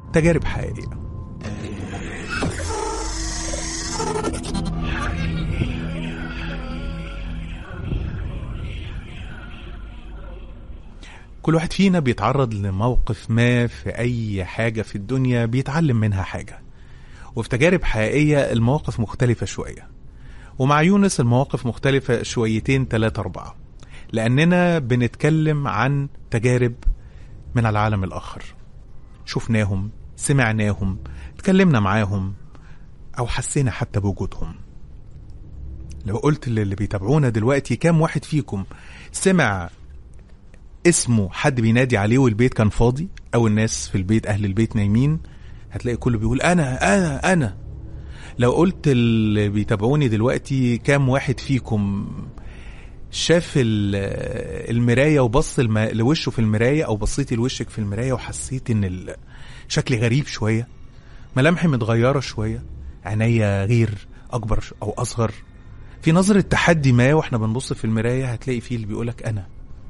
تجارب حقيقية كل واحد فينا بيتعرض لموقف ما في أي حاجة في الدنيا بيتعلم منها حاجة وفي تجارب حقيقية المواقف مختلفة شوية ومع يونس المواقف مختلفة شويتين تلاتة أربعة لأننا بنتكلم عن تجارب من العالم الآخر شفناهم سمعناهم اتكلمنا معاهم أو حسينا حتى بوجودهم لو قلت للي بيتابعونا دلوقتي كام واحد فيكم سمع اسمه حد بينادي عليه والبيت كان فاضي او الناس في البيت اهل البيت نايمين هتلاقي كله بيقول انا انا انا لو قلت اللي بيتابعوني دلوقتي كام واحد فيكم شاف ال- المراية وبص الم... لوشه في المراية او بصيتي لوشك في المراية وحسيت ان ال... شكلي غريب شوية ملامحي متغيرة شوية عينيا غير اكبر او اصغر في نظرة تحدي ما واحنا بنبص في المراية هتلاقي فيه اللي بيقولك انا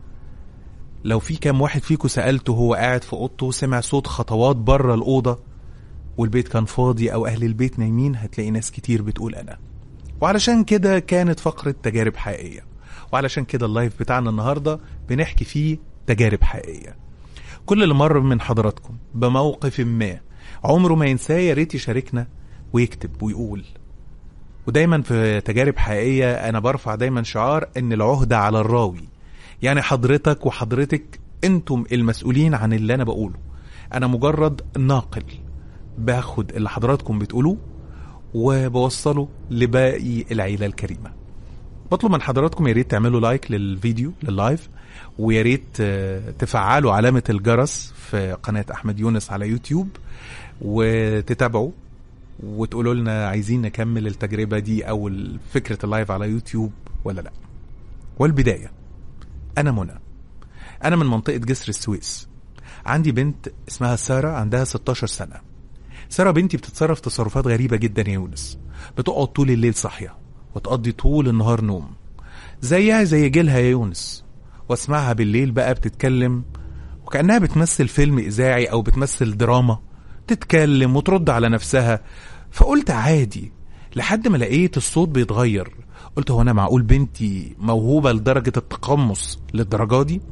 لو في كام واحد فيكم سألته هو قاعد في أوضته سمع صوت خطوات بره الأوضة والبيت كان فاضي أو أهل البيت نايمين هتلاقي ناس كتير بتقول أنا وعلشان كده كانت فقرة تجارب حقيقية وعلشان كده اللايف بتاعنا النهاردة بنحكي فيه تجارب حقيقية كل اللي مر من حضراتكم بموقف ما عمره ما ينساه يا ريت يشاركنا ويكتب ويقول ودايما في تجارب حقيقية أنا برفع دايما شعار إن العهدة على الراوي يعني حضرتك وحضرتك انتم المسؤولين عن اللي انا بقوله انا مجرد ناقل باخد اللي حضراتكم بتقولوه وبوصله لباقي العيله الكريمه بطلب من حضراتكم يا ريت تعملوا لايك للفيديو لللايف ويا ريت آه، تفعلوا علامه الجرس في قناه احمد يونس على يوتيوب وتتابعوا وتقولوا لنا عايزين نكمل التجربه دي او فكره اللايف على يوتيوب ولا لا والبدايه أنا منى أنا من منطقة جسر السويس عندي بنت اسمها سارة عندها 16 سنة سارة بنتي بتتصرف تصرفات غريبة جدا يا يونس بتقعد طول الليل صاحية وتقضي طول النهار نوم زيها زي جيلها يا يونس واسمعها بالليل بقى بتتكلم وكأنها بتمثل فيلم إذاعي أو بتمثل دراما تتكلم وترد على نفسها فقلت عادي لحد ما لقيت الصوت بيتغير قلت هو أنا معقول بنتي موهوبة لدرجة التقمص للدرجة دي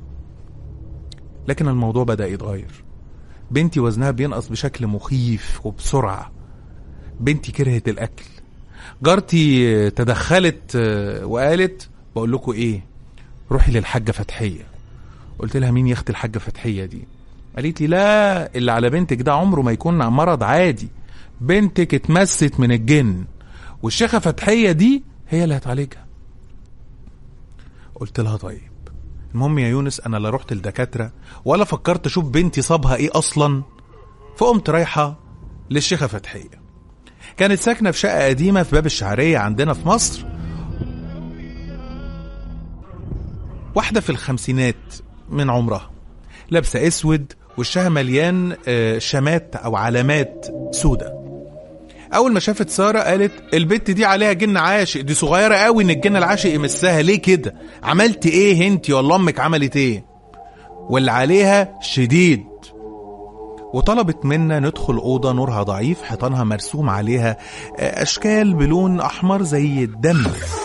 لكن الموضوع بدأ يتغير بنتي وزنها بينقص بشكل مخيف وبسرعة بنتي كرهت الأكل جارتي تدخلت آه، وقالت بقول لكم ايه روحي للحاجة فتحية قلت لها مين يا اختي الحاجة فتحية دي قالت لي لا اللي على بنتك ده عمره ما يكون مرض عادي بنتك اتمست من الجن والشيخة فتحية دي هي اللي هتعالجها قلت لها طيب المهم يا يونس انا لا رحت لدكاتره ولا فكرت اشوف بنتي صابها ايه اصلا فقمت رايحه للشيخه فتحيه كانت ساكنه في شقه قديمه في باب الشعريه عندنا في مصر واحده في الخمسينات من عمرها لابسه اسود وشها مليان آه، شمات او علامات سودة اول ما شافت ساره قالت البت دي عليها جن عاشق دي صغيره قوي ان الجن العاشق يمسها ليه كده عملت ايه انت ولا امك عملت ايه واللي عليها شديد وطلبت منا ندخل أوضة نورها ضعيف حيطانها مرسوم عليها آه، أشكال بلون أحمر زي الدم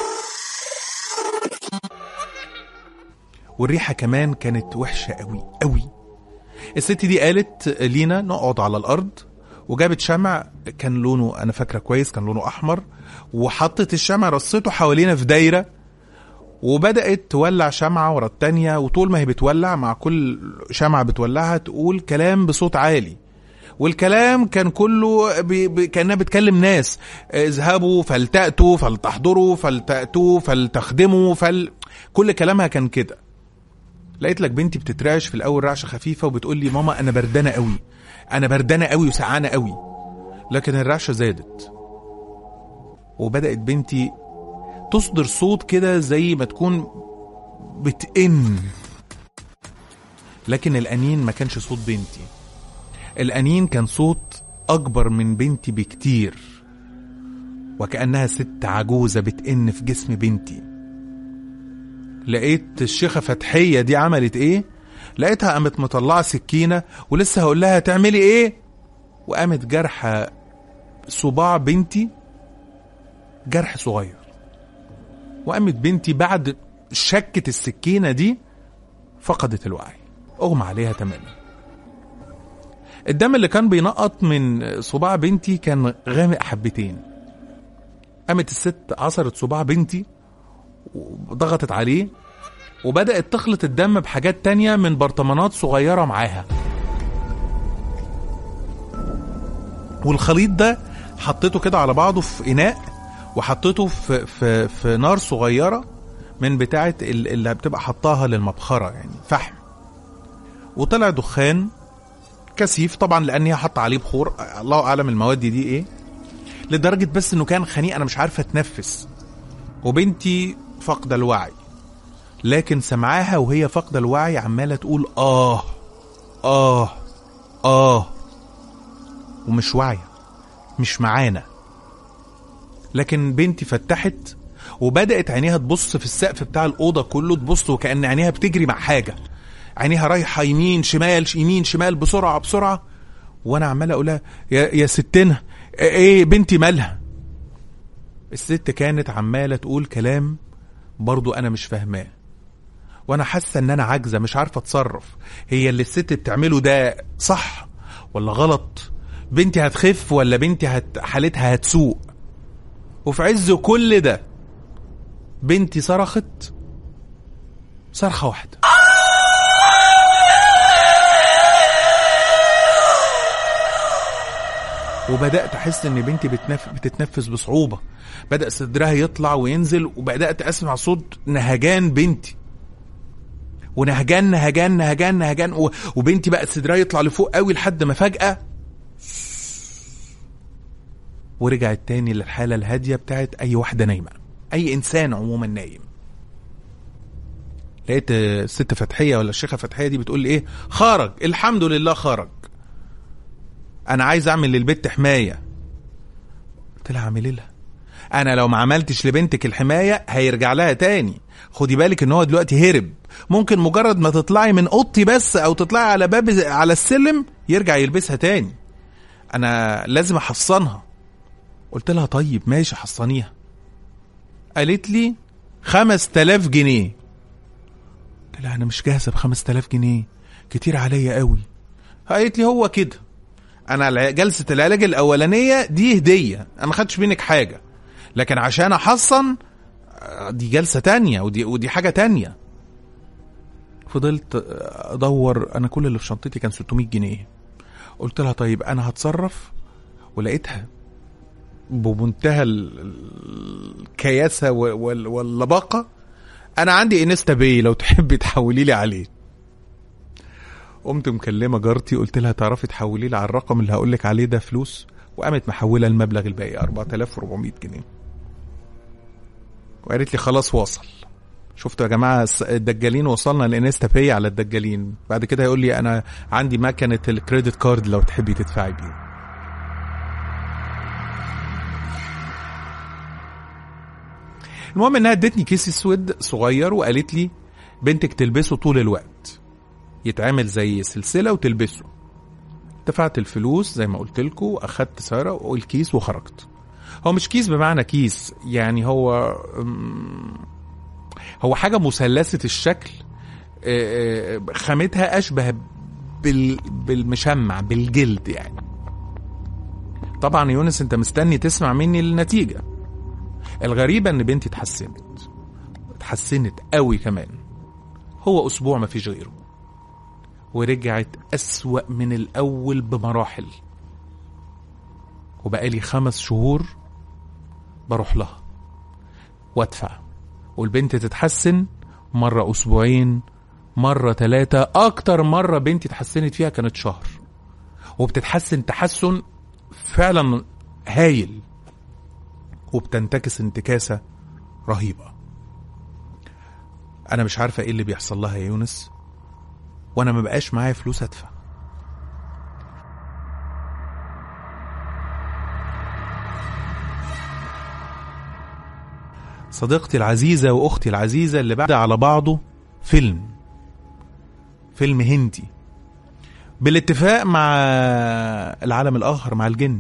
والريحة كمان كانت وحشة قوي قوي الست دي قالت لينا نقعد على الأرض وجابت شمع كان لونه أنا فاكرة كويس كان لونه أحمر وحطت الشمع رصته حوالينا في دايرة وبدأت تولع شمعة ورا التانية وطول ما هي بتولع مع كل شمعة بتولعها تقول كلام بصوت عالي والكلام كان كله بي بي كانها بتكلم ناس اذهبوا فلتأتوا فلتحضروا فلتأتوا فلتخدموا فل كل كلامها كان كده لقيت لك بنتي بتترعش في الاول رعشه خفيفه وبتقول لي ماما انا بردانه قوي انا بردانه قوي وسعانه قوي لكن الرعشه زادت وبدات بنتي تصدر صوت كده زي ما تكون بتئن لكن الأنين ما كانش صوت بنتي الأنين كان صوت أكبر من بنتي بكتير وكأنها ست عجوزة بتئن في جسم بنتي لقيت الشيخة فتحية دي عملت ايه لقيتها قامت مطلعة سكينة ولسه هقول لها تعملي ايه وقامت جرح صباع بنتي جرح صغير وقامت بنتي بعد شكة السكينة دي فقدت الوعي اغمى عليها تماما الدم اللي كان بينقط من صباع بنتي كان غامق حبتين قامت الست عصرت صباع بنتي وضغطت عليه وبدأت تخلط الدم بحاجات تانية من برطمانات صغيرة معاها والخليط ده حطيته كده على بعضه في إناء وحطيته في, في, في نار صغيرة من بتاعة ال- اللي بتبقى حطاها للمبخرة يعني فحم وطلع دخان كثيف طبعا لان هي حاطه عليه بخور الله اعلم المواد دي ايه لدرجه بس انه كان خنيق انا مش عارفه اتنفس وبنتي فاقده الوعي لكن سمعاها وهي فاقده الوعي عماله تقول اه اه اه ومش واعيه مش معانا لكن بنتي فتحت وبدات عينيها تبص في السقف بتاع الاوضه كله تبص وكان عينيها بتجري مع حاجه عينيها رايحه يمين شمال يمين شمال بسرعه بسرعه وانا عمال اقولها يا يا ستنا ايه بنتي مالها الست كانت عماله تقول كلام برضو انا مش فاهماه وانا حاسه ان انا عاجزه مش عارفه اتصرف هي اللي الست بتعمله ده صح ولا غلط بنتي هتخف ولا بنتي هت... حالتها هتسوء وفي عز كل ده بنتي صرخت صرخه واحده وبدات احس ان بنتي بتنف... بتتنفس بصعوبه بدا صدرها يطلع وينزل وبدات اسمع صوت نهجان بنتي ونهجان نهجان نهجان نهجان و... وبنتي بقى صدرها يطلع لفوق قوي لحد ما فجاه ورجعت تاني للحاله الهاديه بتاعت اي واحده نايمه اي انسان عموما نايم لقيت الست فتحيه ولا الشيخه فتحيه دي بتقول لي ايه خرج الحمد لله خرج انا عايز اعمل للبت حمايه قلت لها اعملي لها انا لو ما عملتش لبنتك الحمايه هيرجع لها تاني خدي بالك ان هو دلوقتي هرب ممكن مجرد ما تطلعي من اوضتي بس او تطلعي على باب على السلم يرجع يلبسها تاني انا لازم احصنها قلت لها طيب ماشي حصنيها قالت لي خمس تلاف جنيه قلت لها انا مش جاهزه بخمس تلاف جنيه كتير عليا قوي قالت لي هو كده انا الع- جلسه العلاج الاولانيه دي هديه انا ما خدتش منك حاجه لكن عشان احصن آه، دي جلسه تانية ودي ودي حاجه تانية فضلت آه، ادور انا كل اللي في شنطتي كان 600 جنيه قلت لها طيب انا هتصرف ولقيتها بمنتهى ال- ال- الكياسه و- وال- واللباقه انا عندي انستا باي لو تحبي تحولي لي عليه قمت مكلمه جارتي قلت لها تعرفي تحولي لي على الرقم اللي هقول لك عليه ده فلوس وقامت محوله المبلغ الباقي 4400 جنيه وقالت لي خلاص وصل شفتوا يا جماعه الس- الدجالين وصلنا لانستا باي على الدجالين بعد كده هيقول لي انا عندي مكنه الكريدت كارد لو تحبي تدفعي بيه المهم انها ادتني كيس اسود صغير وقالت لي بنتك تلبسه طول الوقت يتعمل زي سلسله وتلبسه دفعت الفلوس زي ما قلت لكم واخدت ساره والكيس وخرجت هو مش كيس بمعنى كيس يعني هو أم، هو حاجه مثلثه الشكل آه، آه، خامتها اشبه بال بالمشمع بالجلد يعني طبعا يا يونس انت مستني تسمع مني النتيجه الغريبه ان بنتي اتحسنت اتحسنت قوي كمان هو اسبوع ما فيش غيره ورجعت أسوأ من الأول بمراحل وبقالي خمس شهور بروح لها وادفع والبنت تتحسن مرة أسبوعين مرة ثلاثة أكتر مرة بنتي اتحسنت فيها كانت شهر وبتتحسن تحسن فعلا هايل وبتنتكس انتكاسة رهيبة أنا مش عارفة إيه اللي بيحصل لها يا يونس وانا ما بقاش معايا فلوس ادفع صديقتي العزيزة وأختي العزيزة اللي بعد على بعضه فيلم فيلم هندي بالاتفاق مع العالم الآخر مع الجن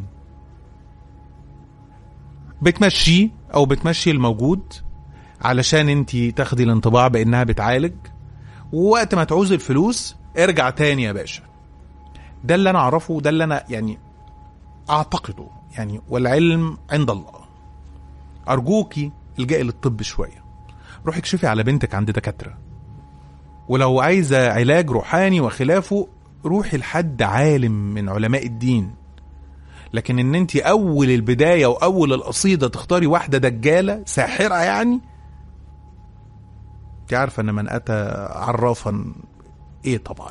بتمشيه أو بتمشي الموجود علشان انت تاخدي الانطباع بانها بتعالج ووقت ما تعوز الفلوس ارجع تاني يا باشا ده اللي انا اعرفه ده اللي انا يعني اعتقده يعني والعلم عند الله ارجوكي الجئي للطب شويه روحي اكشفي على بنتك عند دكاتره ولو عايزه علاج روحاني وخلافه روحي لحد عالم من علماء الدين لكن ان انت اول البدايه واول القصيده تختاري واحده دجاله ساحره يعني انت عارفه ان من اتى عرافا ايه طبعا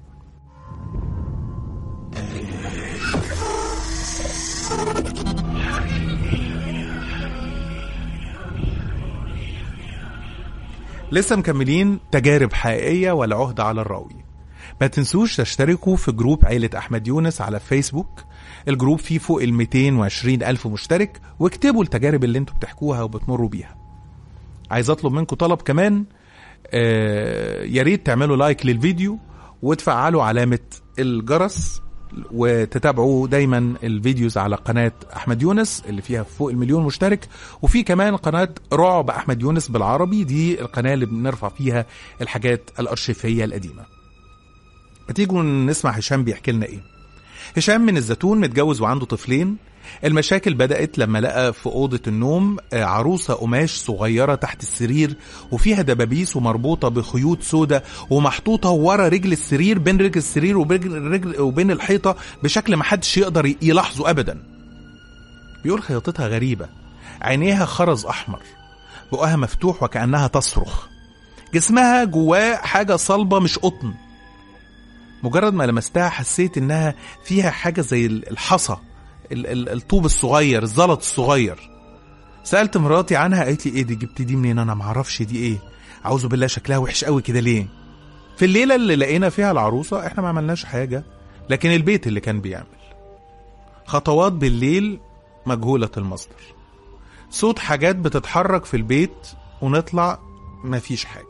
لسه مكملين تجارب حقيقية ولا عهدة على الراوي ما تنسوش تشتركوا في جروب عيلة أحمد يونس على فيسبوك الجروب فيه فوق ال 220 ألف مشترك واكتبوا التجارب اللي انتوا بتحكوها وبتمروا بيها عايز اطلب منكم طلب كمان آه يا ريت تعملوا لايك للفيديو وتفعلوا علامة الجرس وتتابعوا دايما الفيديوز على قناة أحمد يونس اللي فيها فوق المليون مشترك وفي كمان قناة رعب أحمد يونس بالعربي دي القناة اللي بنرفع فيها الحاجات الأرشيفية القديمة تيجوا نسمع هشام بيحكي لنا ايه هشام من الزيتون متجوز وعنده طفلين المشاكل بدأت لما لقى في أوضة النوم عروسة قماش صغيرة تحت السرير وفيها دبابيس ومربوطة بخيوط سودة ومحطوطة ورا رجل السرير بين رجل السرير وبين, رجل وبين الحيطة بشكل ما حدش يقدر يلاحظه أبدا بيقول خياطتها غريبة عينيها خرز أحمر بقها مفتوح وكأنها تصرخ جسمها جواه حاجة صلبة مش قطن مجرد ما لمستها حسيت انها فيها حاجة زي الحصى الطوب الصغير الزلط الصغير سالت مراتي عنها قالت لي ايه دي جبت دي منين انا معرفش دي ايه اعوذ بالله شكلها وحش قوي كده ليه في الليله اللي لقينا فيها العروسه احنا ما عملناش حاجه لكن البيت اللي كان بيعمل خطوات بالليل مجهوله المصدر صوت حاجات بتتحرك في البيت ونطلع مفيش حاجه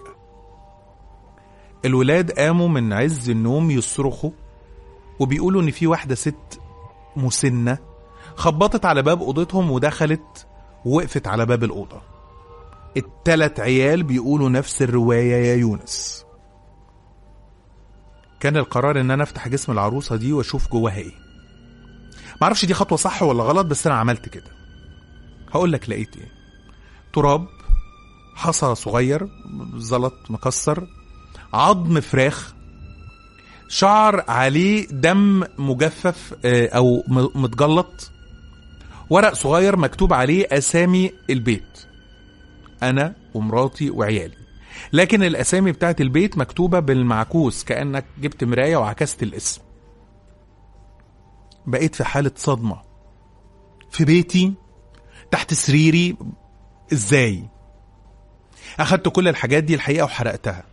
الولاد قاموا من عز النوم يصرخوا وبيقولوا ان في واحده ست مسنة خبطت على باب أوضتهم ودخلت ووقفت على باب الأوضة التلات عيال بيقولوا نفس الرواية يا يونس كان القرار ان انا افتح جسم العروسة دي واشوف جواها ايه معرفش دي خطوة صح ولا غلط بس انا عملت كده هقول لك لقيت ايه تراب حصى صغير زلط مكسر عظم فراخ شعر عليه دم مجفف او متجلط ورق صغير مكتوب عليه اسامي البيت انا ومراتي وعيالي لكن الاسامي بتاعت البيت مكتوبه بالمعكوس كانك جبت مرايه وعكست الاسم بقيت في حاله صدمه في بيتي تحت سريري ازاي اخدت كل الحاجات دي الحقيقه وحرقتها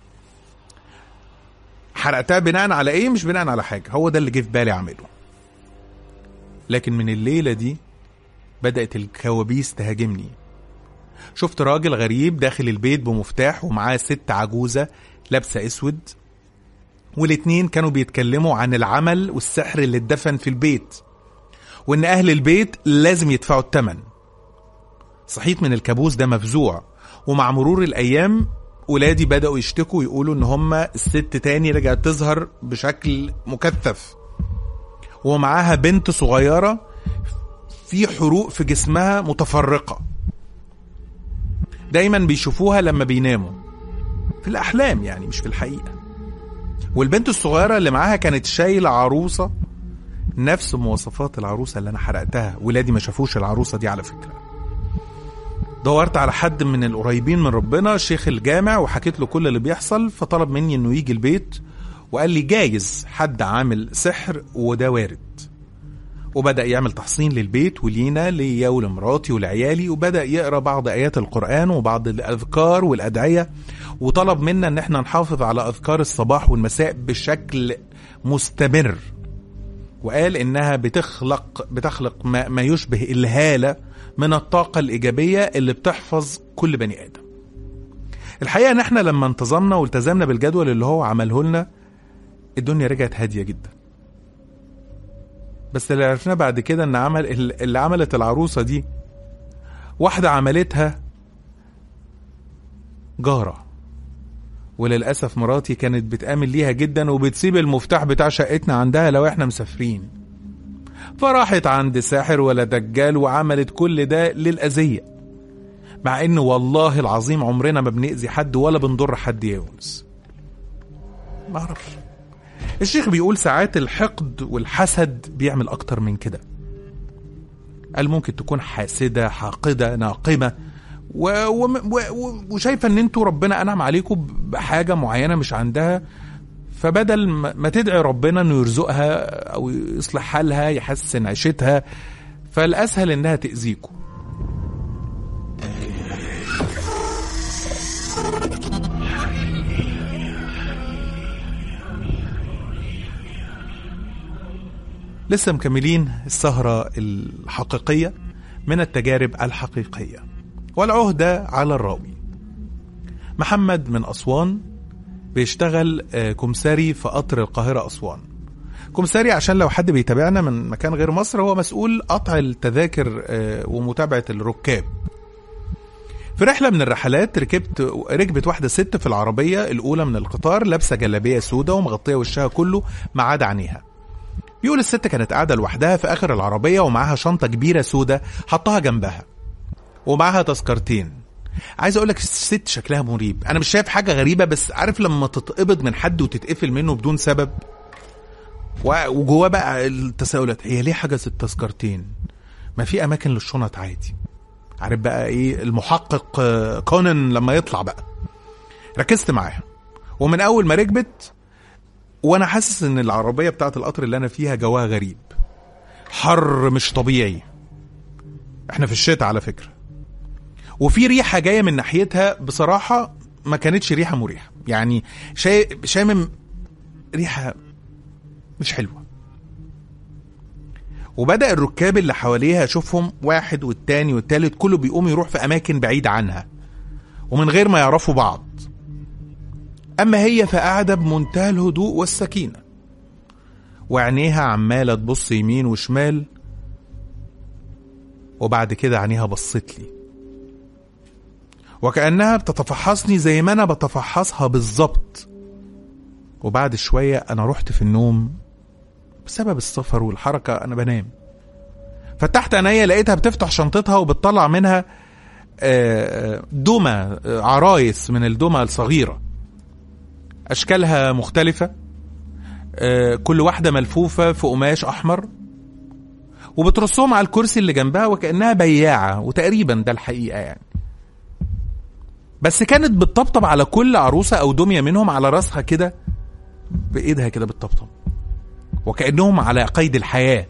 حرقتها بناء على ايه مش بناء على حاجه هو ده اللي جه في بالي اعمله لكن من الليله دي بدات الكوابيس تهاجمني شفت راجل غريب داخل البيت بمفتاح ومعاه ست عجوزه لابسه اسود والاتنين كانوا بيتكلموا عن العمل والسحر اللي اتدفن في البيت وان اهل البيت لازم يدفعوا الثمن صحيت من الكابوس ده مفزوع ومع مرور الايام ولادي بدأوا يشتكوا يقولوا ان هما الست تاني رجعت تظهر بشكل مكثف ومعاها بنت صغيرة في حروق في جسمها متفرقة دايما بيشوفوها لما بيناموا في الأحلام يعني مش في الحقيقة والبنت الصغيرة اللي معاها كانت شايلة عروسة نفس مواصفات العروسة اللي أنا حرقتها ولادي ما شافوش العروسة دي على فكرة دورت على حد من القريبين من ربنا شيخ الجامع وحكيت له كل اللي بيحصل فطلب مني انه يجي البيت وقال لي جايز حد عامل سحر وده وارد وبدأ يعمل تحصين للبيت ولينا ليا ولمراتي ولعيالي وبدأ يقرأ بعض آيات القرآن وبعض الأذكار والأدعية وطلب منا إن احنا نحافظ على أذكار الصباح والمساء بشكل مستمر وقال إنها بتخلق بتخلق ما, ما يشبه الهالة من الطاقة الإيجابية اللي بتحفظ كل بني آدم الحقيقة إن احنا لما انتظمنا والتزمنا بالجدول اللي هو عمله لنا الدنيا رجعت هاديه جدا بس اللي عرفناه بعد كده ان عمل اللي عملت العروسه دي واحده عملتها جاره وللاسف مراتي كانت بتامن ليها جدا وبتسيب المفتاح بتاع شقتنا عندها لو احنا مسافرين فراحت عند ساحر ولا دجال وعملت كل ده للاذيه مع ان والله العظيم عمرنا ما بنأذي حد ولا بنضر حد يا يونس ما اعرفش الشيخ بيقول ساعات الحقد والحسد بيعمل اكتر من كده قال ممكن تكون حاسده حاقده ناقمه و... و... و... وشايفه ان انتوا ربنا انعم عليكم بحاجه معينه مش عندها فبدل ما تدعي ربنا انه يرزقها او يصلح حالها يحسن عيشتها فالاسهل انها تاذيكم لسه مكملين السهرة الحقيقية من التجارب الحقيقية والعهدة على الراوي محمد من أسوان بيشتغل كمساري في قطر القاهرة أسوان كمساري عشان لو حد بيتابعنا من مكان غير مصر هو مسؤول قطع التذاكر ومتابعة الركاب في رحلة من الرحلات ركبت ركبت واحدة ست في العربية الأولى من القطار لابسة جلابية سودة ومغطية وشها كله ما عدا عينيها بيقول الست كانت قاعدة لوحدها في آخر العربية ومعاها شنطة كبيرة سودة حطها جنبها ومعاها تذكرتين عايز اقول لك الست شكلها مريب انا مش شايف حاجه غريبه بس عارف لما تتقبض من حد وتتقفل منه بدون سبب وجواه بقى التساؤلات هي ليه حجزت التذكرتين ما في اماكن للشنط عادي عارف بقى ايه المحقق كونان لما يطلع بقى ركزت معاها ومن اول ما ركبت وانا حاسس ان العربيه بتاعت القطر اللي انا فيها جواها غريب حر مش طبيعي احنا في الشتاء على فكره وفي ريحه جايه من ناحيتها بصراحه ما كانتش ريحه مريحه يعني شا... شامم ريحه مش حلوه وبدا الركاب اللي حواليها اشوفهم واحد والتاني والتالت كله بيقوم يروح في اماكن بعيده عنها ومن غير ما يعرفوا بعض اما هي فقاعده بمنتهى الهدوء والسكينه وعينيها عماله تبص يمين وشمال وبعد كده عينيها بصت لي وكأنها بتتفحصني زي ما أنا بتفحصها بالظبط وبعد شوية أنا رحت في النوم بسبب السفر والحركة أنا بنام فتحت عينيا لقيتها بتفتح شنطتها وبتطلع منها دمى عرايس من الدمى الصغيرة أشكالها مختلفة كل واحدة ملفوفة في قماش أحمر وبترصهم على الكرسي اللي جنبها وكأنها بياعة وتقريبا ده الحقيقة يعني بس كانت بتطبطب على كل عروسة أو دمية منهم على راسها كده بإيدها كده بتطبطب وكأنهم على قيد الحياة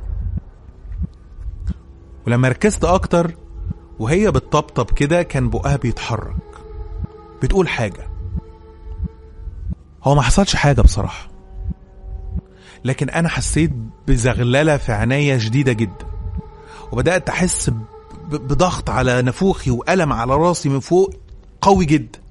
ولما ركزت أكتر وهي بتطبطب كده كان بقها بيتحرك بتقول حاجة هو ما حصلش حاجة بصراحة لكن أنا حسيت بزغللة في عينيا شديدة جدا وبدأت أحس بضغط على نفوخي وألم على راسي من فوق قوي جدا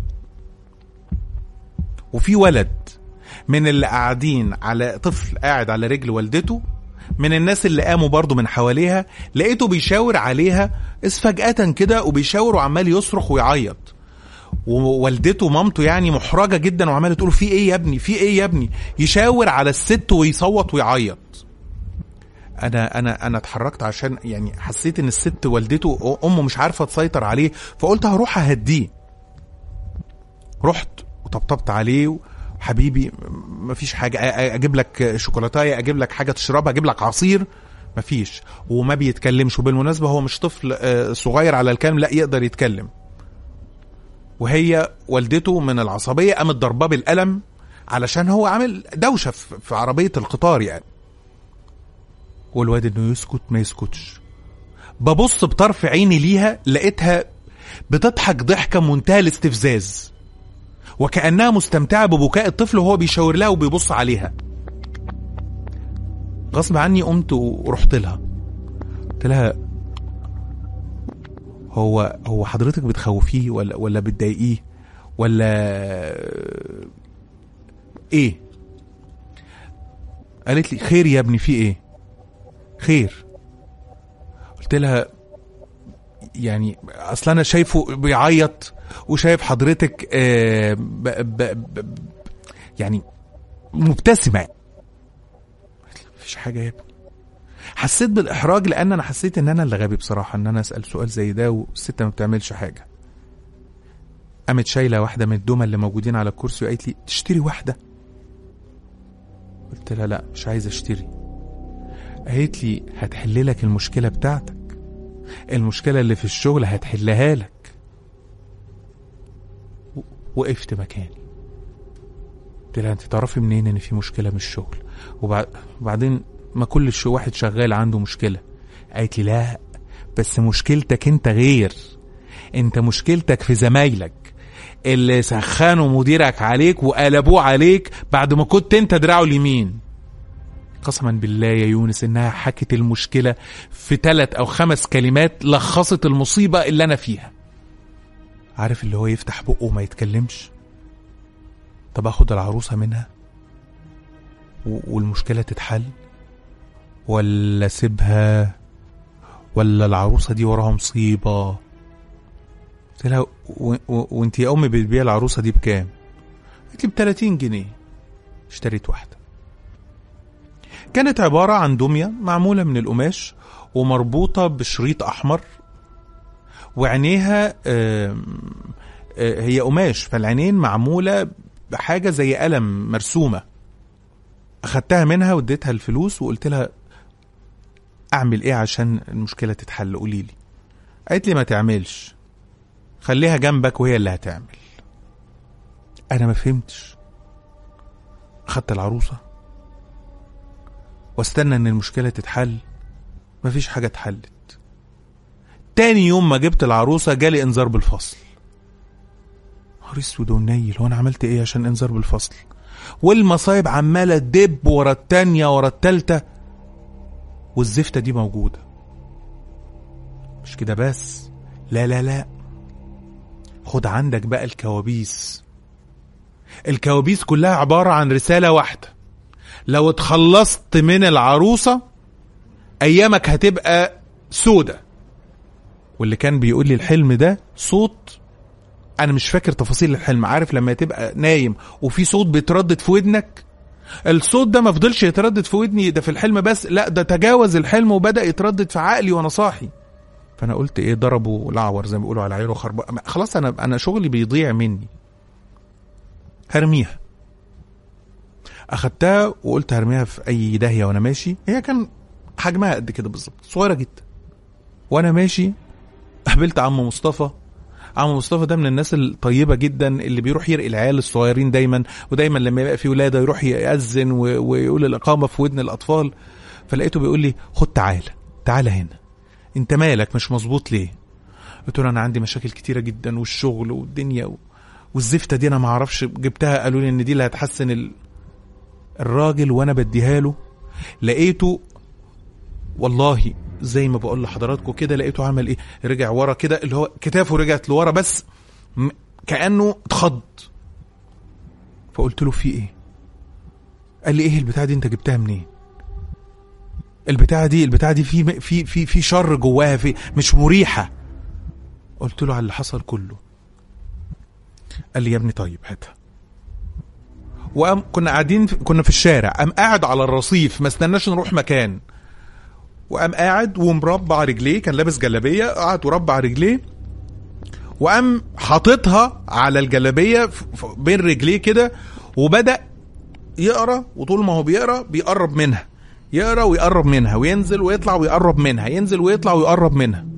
وفي ولد من اللي قاعدين على طفل قاعد على رجل والدته من الناس اللي قاموا برضه من حواليها لقيته بيشاور عليها إذ فجأة كده وبيشاور وعمال يصرخ ويعيط ووالدته مامته يعني محرجة جدا وعمالة تقول في ايه يا ابني في ايه يا ابني يشاور على الست ويصوت ويعيط انا انا انا اتحركت عشان يعني حسيت ان الست والدته امه مش عارفه تسيطر عليه فقلت هروح اهديه رحت وطبطبت عليه حبيبي مفيش حاجه اجيب لك شوكولاتايه اجيب لك حاجه تشربها اجيب لك عصير مفيش وما بيتكلمش وبالمناسبه هو مش طفل صغير على الكلام لا يقدر يتكلم وهي والدته من العصبيه قامت ضرباه بالقلم علشان هو عامل دوشه في عربيه القطار يعني والواد انه يسكت ما يسكتش ببص بطرف عيني ليها لقيتها بتضحك ضحكة منتهى الاستفزاز وكأنها مستمتعة ببكاء الطفل وهو بيشاور لها وبيبص عليها غصب عني قمت ورحت لها قلت لها هو هو حضرتك بتخوفيه ولا ولا بتضايقيه ولا ايه قالت لي خير يا ابني في ايه خير قلت لها يعني اصل انا شايفه بيعيط وشايف حضرتك آه ب ب ب يعني مبتسمه قالت لي مفيش حاجه يا ابني حسيت بالاحراج لان انا حسيت ان انا اللي غبي بصراحه ان انا اسال سؤال زي ده والست ما بتعملش حاجه قامت شايله واحده من الدمى اللي موجودين على الكرسي وقالت لي تشتري واحده قلت لها لا مش عايز اشتري قالت لي هتحل لك المشكله بتاعتك المشكله اللي في الشغل هتحلها لك و- وقفت مكاني قلت لها انت تعرفي منين ان في مشكله من الشغل وبع- وبعدين ما كل شو واحد شغال عنده مشكله قالت لي لا بس مشكلتك انت غير انت مشكلتك في زمايلك اللي سخنوا مديرك عليك وقلبوه عليك بعد ما كنت انت دراعه اليمين قسما بالله يا يونس انها حكت المشكله في ثلاث او خمس كلمات لخصت المصيبه اللي انا فيها عارف اللي هو يفتح بقه وما يتكلمش طب اخد العروسه منها و- والمشكله تتحل ولا اسيبها ولا العروسه دي وراها مصيبه قلت لها و- و- وانت يا امي بتبيع العروسه دي بكام قالت لي ب 30 جنيه اشتريت واحده كانت عباره عن دميه معموله من القماش ومربوطه بشريط احمر وعينيها آم، آه، هي قماش فالعينين معموله بحاجه زي قلم مرسومه اخدتها منها واديتها الفلوس وقلت لها اعمل ايه عشان المشكله تتحل قولي لي قالت لي ما تعملش خليها جنبك وهي اللي هتعمل انا ما فهمتش اخدت العروسه واستنى ان المشكله تتحل مفيش حاجه اتحلت تاني يوم ما جبت العروسه جالي انذار بالفصل نهار اسود ونيل هو انا عملت ايه عشان انذار بالفصل والمصايب عماله تدب ورا التانيه ورا التالته والزفته دي موجوده مش كده بس لا لا لا خد عندك بقى الكوابيس الكوابيس كلها عبارة عن رسالة واحدة لو اتخلصت من العروسة أيامك هتبقى سودة واللي كان بيقول لي الحلم ده صوت أنا مش فاكر تفاصيل الحلم عارف لما تبقى نايم وفي صوت بيتردد في ودنك الصوت ده ما فضلش يتردد في ودني ده في الحلم بس لا ده تجاوز الحلم وبدأ يتردد في عقلي وأنا صاحي فانا قلت ايه ضربوا الاعور زي ما بيقولوا على عينه خرب خلاص انا انا شغلي بيضيع مني هرميها اخدتها وقلت هرميها في اي داهيه وانا ماشي هي كان حجمها قد كده بالظبط صغيره جدا وانا ماشي قابلت عم مصطفى عم مصطفى ده من الناس الطيبه جدا اللي بيروح يرقي العيال الصغيرين دايما ودايما لما يبقى في ولاده يروح يأذن و- ويقول الاقامه في ودن الاطفال فلقيته بيقول لي خد تعالى تعالى هنا انت مالك مش مظبوط ليه قلت له انا عندي مشاكل كتيره جدا والشغل والدنيا و... والزفته دي انا ما اعرفش جبتها قالوا لي ان دي اللي هتحسن ال... الراجل وانا بديها له لقيته والله زي ما بقول لحضراتكم كده لقيته عمل ايه رجع ورا كده اللي هو كتافه رجعت لورا بس م... كانه اتخض فقلت له في ايه قال لي ايه البتاعه دي انت جبتها منين البتاعه دي البتاعه دي في في في في شر جواها في مش مريحه قلت له على اللي حصل كله قال لي يا ابني طيب هاتها وقام كنا قاعدين في- كنا في الشارع قام قاعد على الرصيف ما استناش نروح مكان وقام قاعد ومربع رجليه كان لابس جلابيه قعد وربع رجليه وقام حاططها على الجلابيه ف- ف- بين رجليه كده وبدا يقرا وطول ما هو بيقرا بيقرب منها يقرا ويقرب منها وينزل ويطلع ويقرب منها ينزل ويطلع ويقرب منها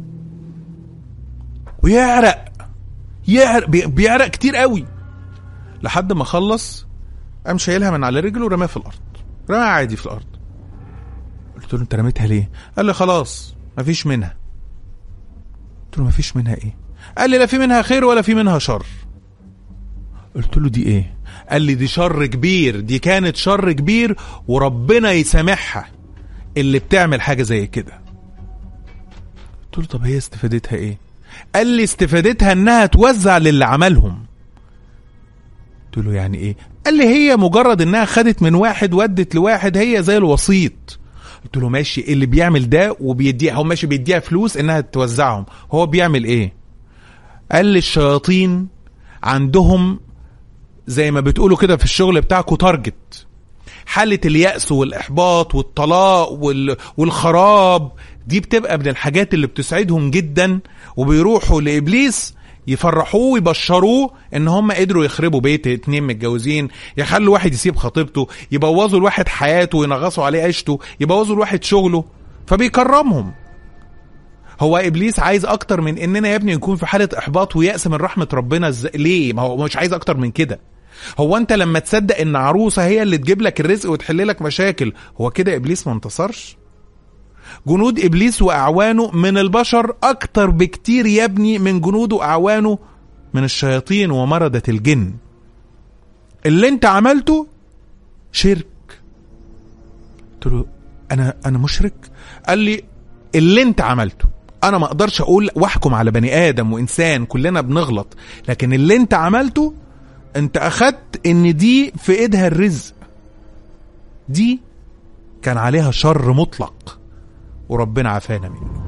ويعرق يعرق بي- بيعرق كتير قوي لحد ما خلص قام شايلها من على رجله ورماها في الارض رماها عادي في الارض قلت له انت رميتها ليه قال لي خلاص مفيش منها قلت له مفيش منها ايه قال لي لا في منها خير ولا في منها شر قلت له دي ايه قال لي دي شر كبير دي كانت شر كبير وربنا يسامحها اللي بتعمل حاجه زي كده قلت له طب هي استفادتها ايه قال لي استفادتها انها توزع للي عملهم قلت له يعني ايه قال لي هي مجرد انها خدت من واحد ودت لواحد هي زي الوسيط قلت له ماشي اللي بيعمل ده وبيديها هو ماشي بيديها فلوس انها توزعهم هو بيعمل ايه قال لي الشياطين عندهم زي ما بتقولوا كده في الشغل بتاعكم تارجت حالة اليأس والإحباط والطلاق وال... والخراب دي بتبقى من الحاجات اللي بتسعدهم جدا وبيروحوا لإبليس يفرحوه ويبشروه ان هم قدروا يخربوا بيت اتنين متجوزين يخلوا واحد يسيب خطيبته يبوظوا الواحد حياته وينغصوا عليه عيشته يبوظوا الواحد شغله فبيكرمهم هو ابليس عايز اكتر من اننا يا ابني نكون في حاله احباط ويأس من رحمه ربنا ازاي ليه ما هو مش عايز اكتر من كده هو انت لما تصدق ان عروسه هي اللي تجيب لك الرزق وتحل لك مشاكل هو كده ابليس ما انتصرش جنود ابليس واعوانه من البشر اكتر بكتير يا ابني من جنوده واعوانه من الشياطين ومردة الجن اللي انت عملته شرك قلت له انا انا مشرك قال لي اللي انت عملته انا ما اقدرش اقول واحكم على بني ادم وانسان كلنا بنغلط لكن اللي انت عملته انت اخدت ان دي في ايدها الرزق دي كان عليها شر مطلق وربنا عافانا منه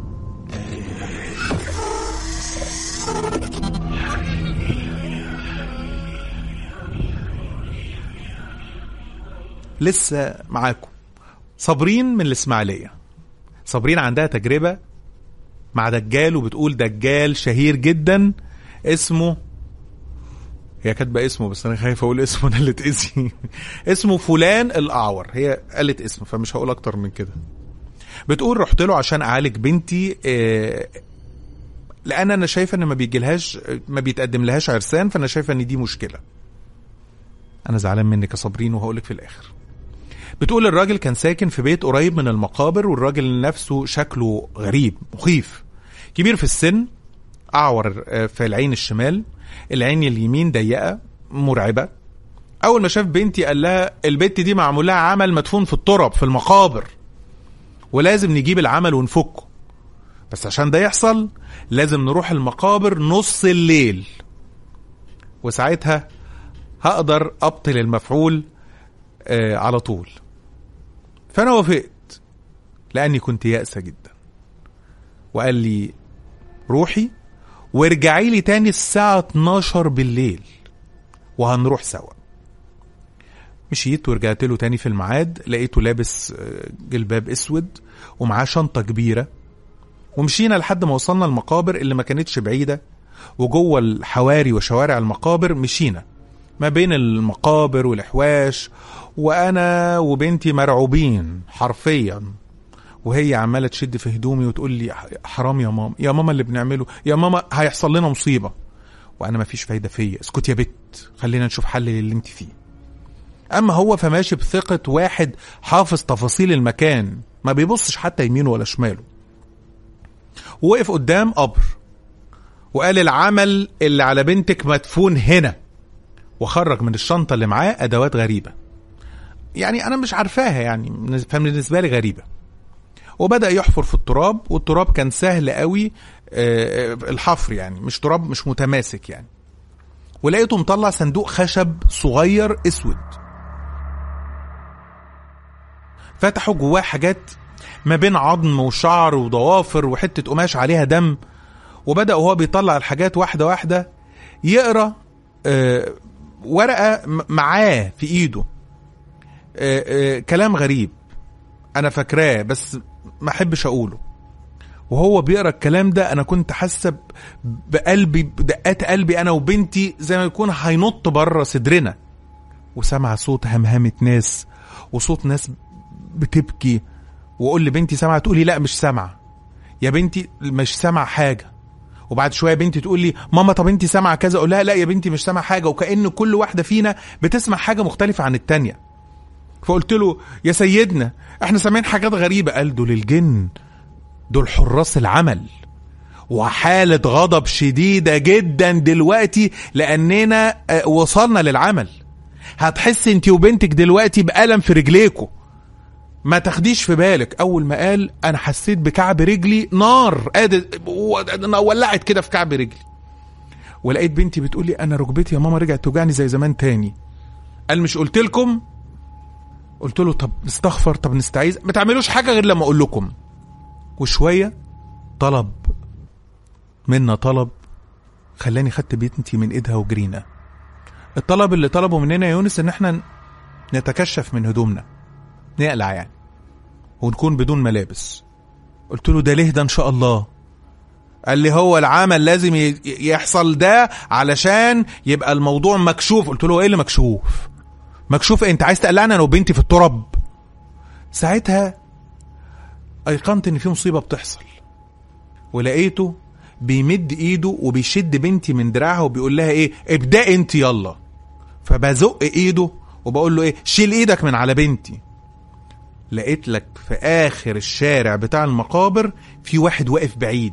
لسه معاكم صابرين من الاسماعيليه صابرين عندها تجربه مع دجال وبتقول دجال شهير جدا اسمه هي كاتبه اسمه بس انا خايف اقول اسمه انا اللي اتاذي اسمه فلان الاعور هي قالت اسمه فمش هقول اكتر من كده بتقول رحت له عشان اعالج بنتي آه، لان انا شايفه ان ما بيجيلهاش ما بيتقدم لهاش عرسان فانا شايفه ان دي مشكله انا زعلان منك يا صابرين وهقولك في الاخر بتقول الراجل كان ساكن في بيت قريب من المقابر والراجل نفسه شكله غريب مخيف كبير في السن اعور آه، في العين الشمال العين اليمين ضيقه مرعبه اول ما شاف بنتي قال لها البت دي معمول لها عمل مدفون في التراب في المقابر ولازم نجيب العمل ونفكه بس عشان ده يحصل لازم نروح المقابر نص الليل وساعتها هقدر ابطل المفعول آه على طول فانا وافقت لاني كنت يائسه جدا وقال لي روحي وارجعي لي تاني الساعة 12 بالليل وهنروح سوا مشيت ورجعت له تاني في الميعاد لقيته لابس آه، جلباب اسود ومعاه شنطة كبيرة ومشينا لحد ما وصلنا المقابر اللي ما كانتش بعيدة وجوه الحواري وشوارع المقابر مشينا ما بين المقابر والحواش وانا وبنتي مرعوبين حرفيا وهي عماله تشد في هدومي وتقول لي حرام يا ماما يا ماما اللي بنعمله يا ماما هيحصل لنا مصيبه وانا مفيش فايده فيا اسكت يا بت خلينا نشوف حل للي انت فيه اما هو فماشي بثقه واحد حافظ تفاصيل المكان ما بيبصش حتى يمينه ولا شماله وقف قدام قبر وقال العمل اللي على بنتك مدفون هنا وخرج من الشنطه اللي معاه ادوات غريبه يعني انا مش عارفاها يعني فبالنسبه لي غريبه وبدا يحفر في التراب والتراب كان سهل قوي آه، الحفر يعني مش تراب مش متماسك يعني ولقيته مطلع صندوق خشب صغير اسود فتحوا جواه حاجات ما بين عظم وشعر وضوافر وحته قماش عليها دم وبدا وهو بيطلع الحاجات واحده واحده يقرا آه، ورقه م- معاه في ايده آه، آه، كلام غريب انا فاكراه بس ما احبش اقوله وهو بيقرا الكلام ده انا كنت حاسه ب- بقلبي بدقات قلبي انا وبنتي زي ما يكون هينط بره صدرنا وسمع صوت همهمه ناس وصوت ناس بتبكي واقول لبنتي سامعه تقولي لا مش سامعه يا بنتي مش سامعه حاجه وبعد شويه بنتي تقول لي ماما طب انت سامعه كذا اقول لها لا يا بنتي مش سامعه حاجه وكأن كل واحده فينا بتسمع حاجه مختلفه عن التانيه فقلت له يا سيدنا احنا سامعين حاجات غريبه قال دول الجن دول حراس العمل وحالة غضب شديدة جدا دلوقتي لأننا آه، وصلنا للعمل هتحس انت وبنتك دلوقتي بألم في رجليكوا ما تاخديش في بالك اول ما قال انا حسيت بكعب رجلي نار قادر ولعت كده في كعب رجلي ولقيت بنتي بتقول لي انا ركبتي يا ماما رجعت توجعني زي زمان تاني قال مش قلت لكم قلت له طب نستغفر طب نستعيذ ما تعملوش حاجه غير لما اقول لكم وشويه طلب منا طلب خلاني خدت بنتي من ايدها وجرينا الطلب اللي طلبه مننا يا يونس ان احنا نتكشف من هدومنا نقلع يعني ونكون بدون ملابس قلت له ده ليه ده ان شاء الله قال لي هو العمل لازم ي- يحصل ده علشان يبقى الموضوع مكشوف قلت له ايه اللي مكشوف مكشوف إيه؟ انت عايز تقلعني انا وبنتي في التراب ساعتها ايقنت ان في مصيبه بتحصل ولقيته بيمد ايده وبيشد بنتي من دراعها وبيقول لها ايه ابدأ انت يلا فبزق ايده وبقول له ايه شيل ايدك من على بنتي لقيت لك في اخر الشارع بتاع المقابر في واحد واقف بعيد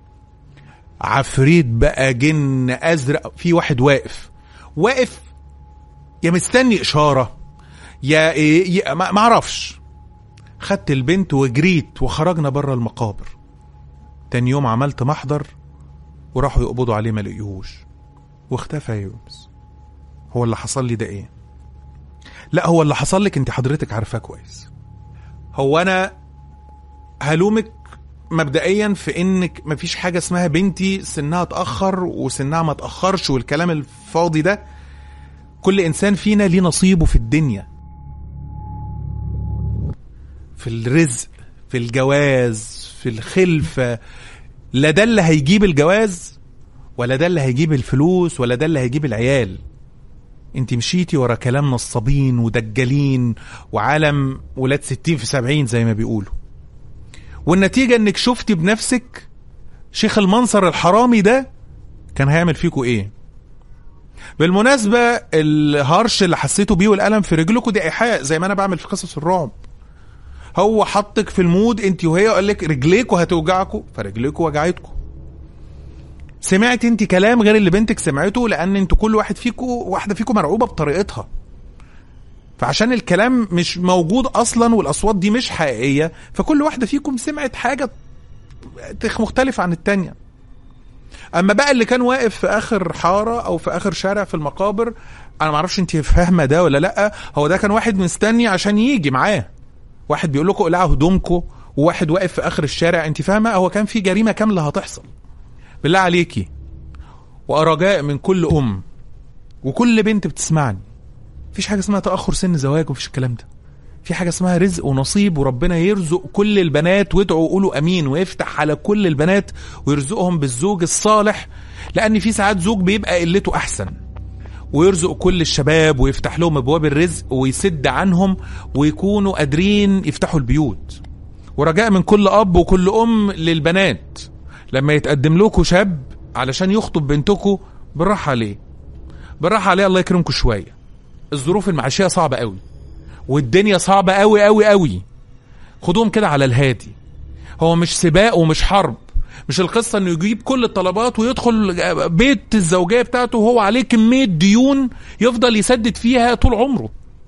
عفريت بقى جن ازرق في واحد واقف واقف يا مستني اشاره يا ايه يا ما ما اعرفش خدت البنت وجريت وخرجنا بره المقابر تاني يوم عملت محضر وراحوا يقبضوا عليه ما لقيوهوش واختفى يا يونس هو اللي حصل لي ده ايه لا هو اللي حصل لك انت حضرتك عارفاه كويس هو انا هلومك مبدئيا في انك مفيش حاجه اسمها بنتي سنها اتاخر وسنها ما اتاخرش والكلام الفاضي ده كل انسان فينا ليه نصيبه في الدنيا في الرزق في الجواز في الخلفه لا ده اللي هيجيب الجواز ولا ده اللي هيجيب الفلوس ولا ده اللي هيجيب العيال انت مشيتي ورا كلام نصابين ودجالين وعالم ولاد ستين في سبعين زي ما بيقولوا والنتيجة انك شفتي بنفسك شيخ المنصر الحرامي ده كان هيعمل فيكوا ايه بالمناسبة الهرش اللي حسيته بيه والألم في رجلكوا دي إيحاء زي ما أنا بعمل في قصص الرعب هو حطك في المود انت وهي وقال لك رجليكوا هتوجعكوا فرجليكوا وجعتكوا سمعت انت كلام غير اللي بنتك سمعته لان انتوا كل واحد فيكوا واحده فيكوا مرعوبه بطريقتها فعشان الكلام مش موجود اصلا والاصوات دي مش حقيقيه فكل واحده فيكم سمعت حاجه تخ- مختلفه عن التانية اما بقى اللي كان واقف في اخر حاره او في اخر شارع في المقابر انا معرفش انت فاهمه ده ولا لا هو ده كان واحد مستني عشان يجي معاه واحد بيقول لكم اقلعوا هدومكم وواحد واقف في اخر الشارع انت فاهمه هو كان في جريمه كامله هتحصل بالله عليكي ورجاء من كل ام وكل بنت بتسمعني مفيش حاجه اسمها تاخر سن زواج ومفيش الكلام ده في حاجه اسمها رزق ونصيب وربنا يرزق كل البنات وادعوا قولوا امين ويفتح على كل البنات ويرزقهم بالزوج الصالح لان في ساعات زوج بيبقى قلته احسن ويرزق كل الشباب ويفتح لهم ابواب الرزق ويسد عنهم ويكونوا قادرين يفتحوا البيوت ورجاء من كل اب وكل ام للبنات لما يتقدم لكم شاب علشان يخطب بنتكم بالراحه عليه بالراحه عليه الله يكرمكم شويه الظروف المعيشيه صعبه قوي والدنيا صعبه قوي قوي قوي خدوهم كده على الهادي هو مش سباق ومش حرب مش القصة انه يجيب كل الطلبات ويدخل بيت الزوجية بتاعته وهو عليه كمية ديون يفضل يسدد فيها طول عمره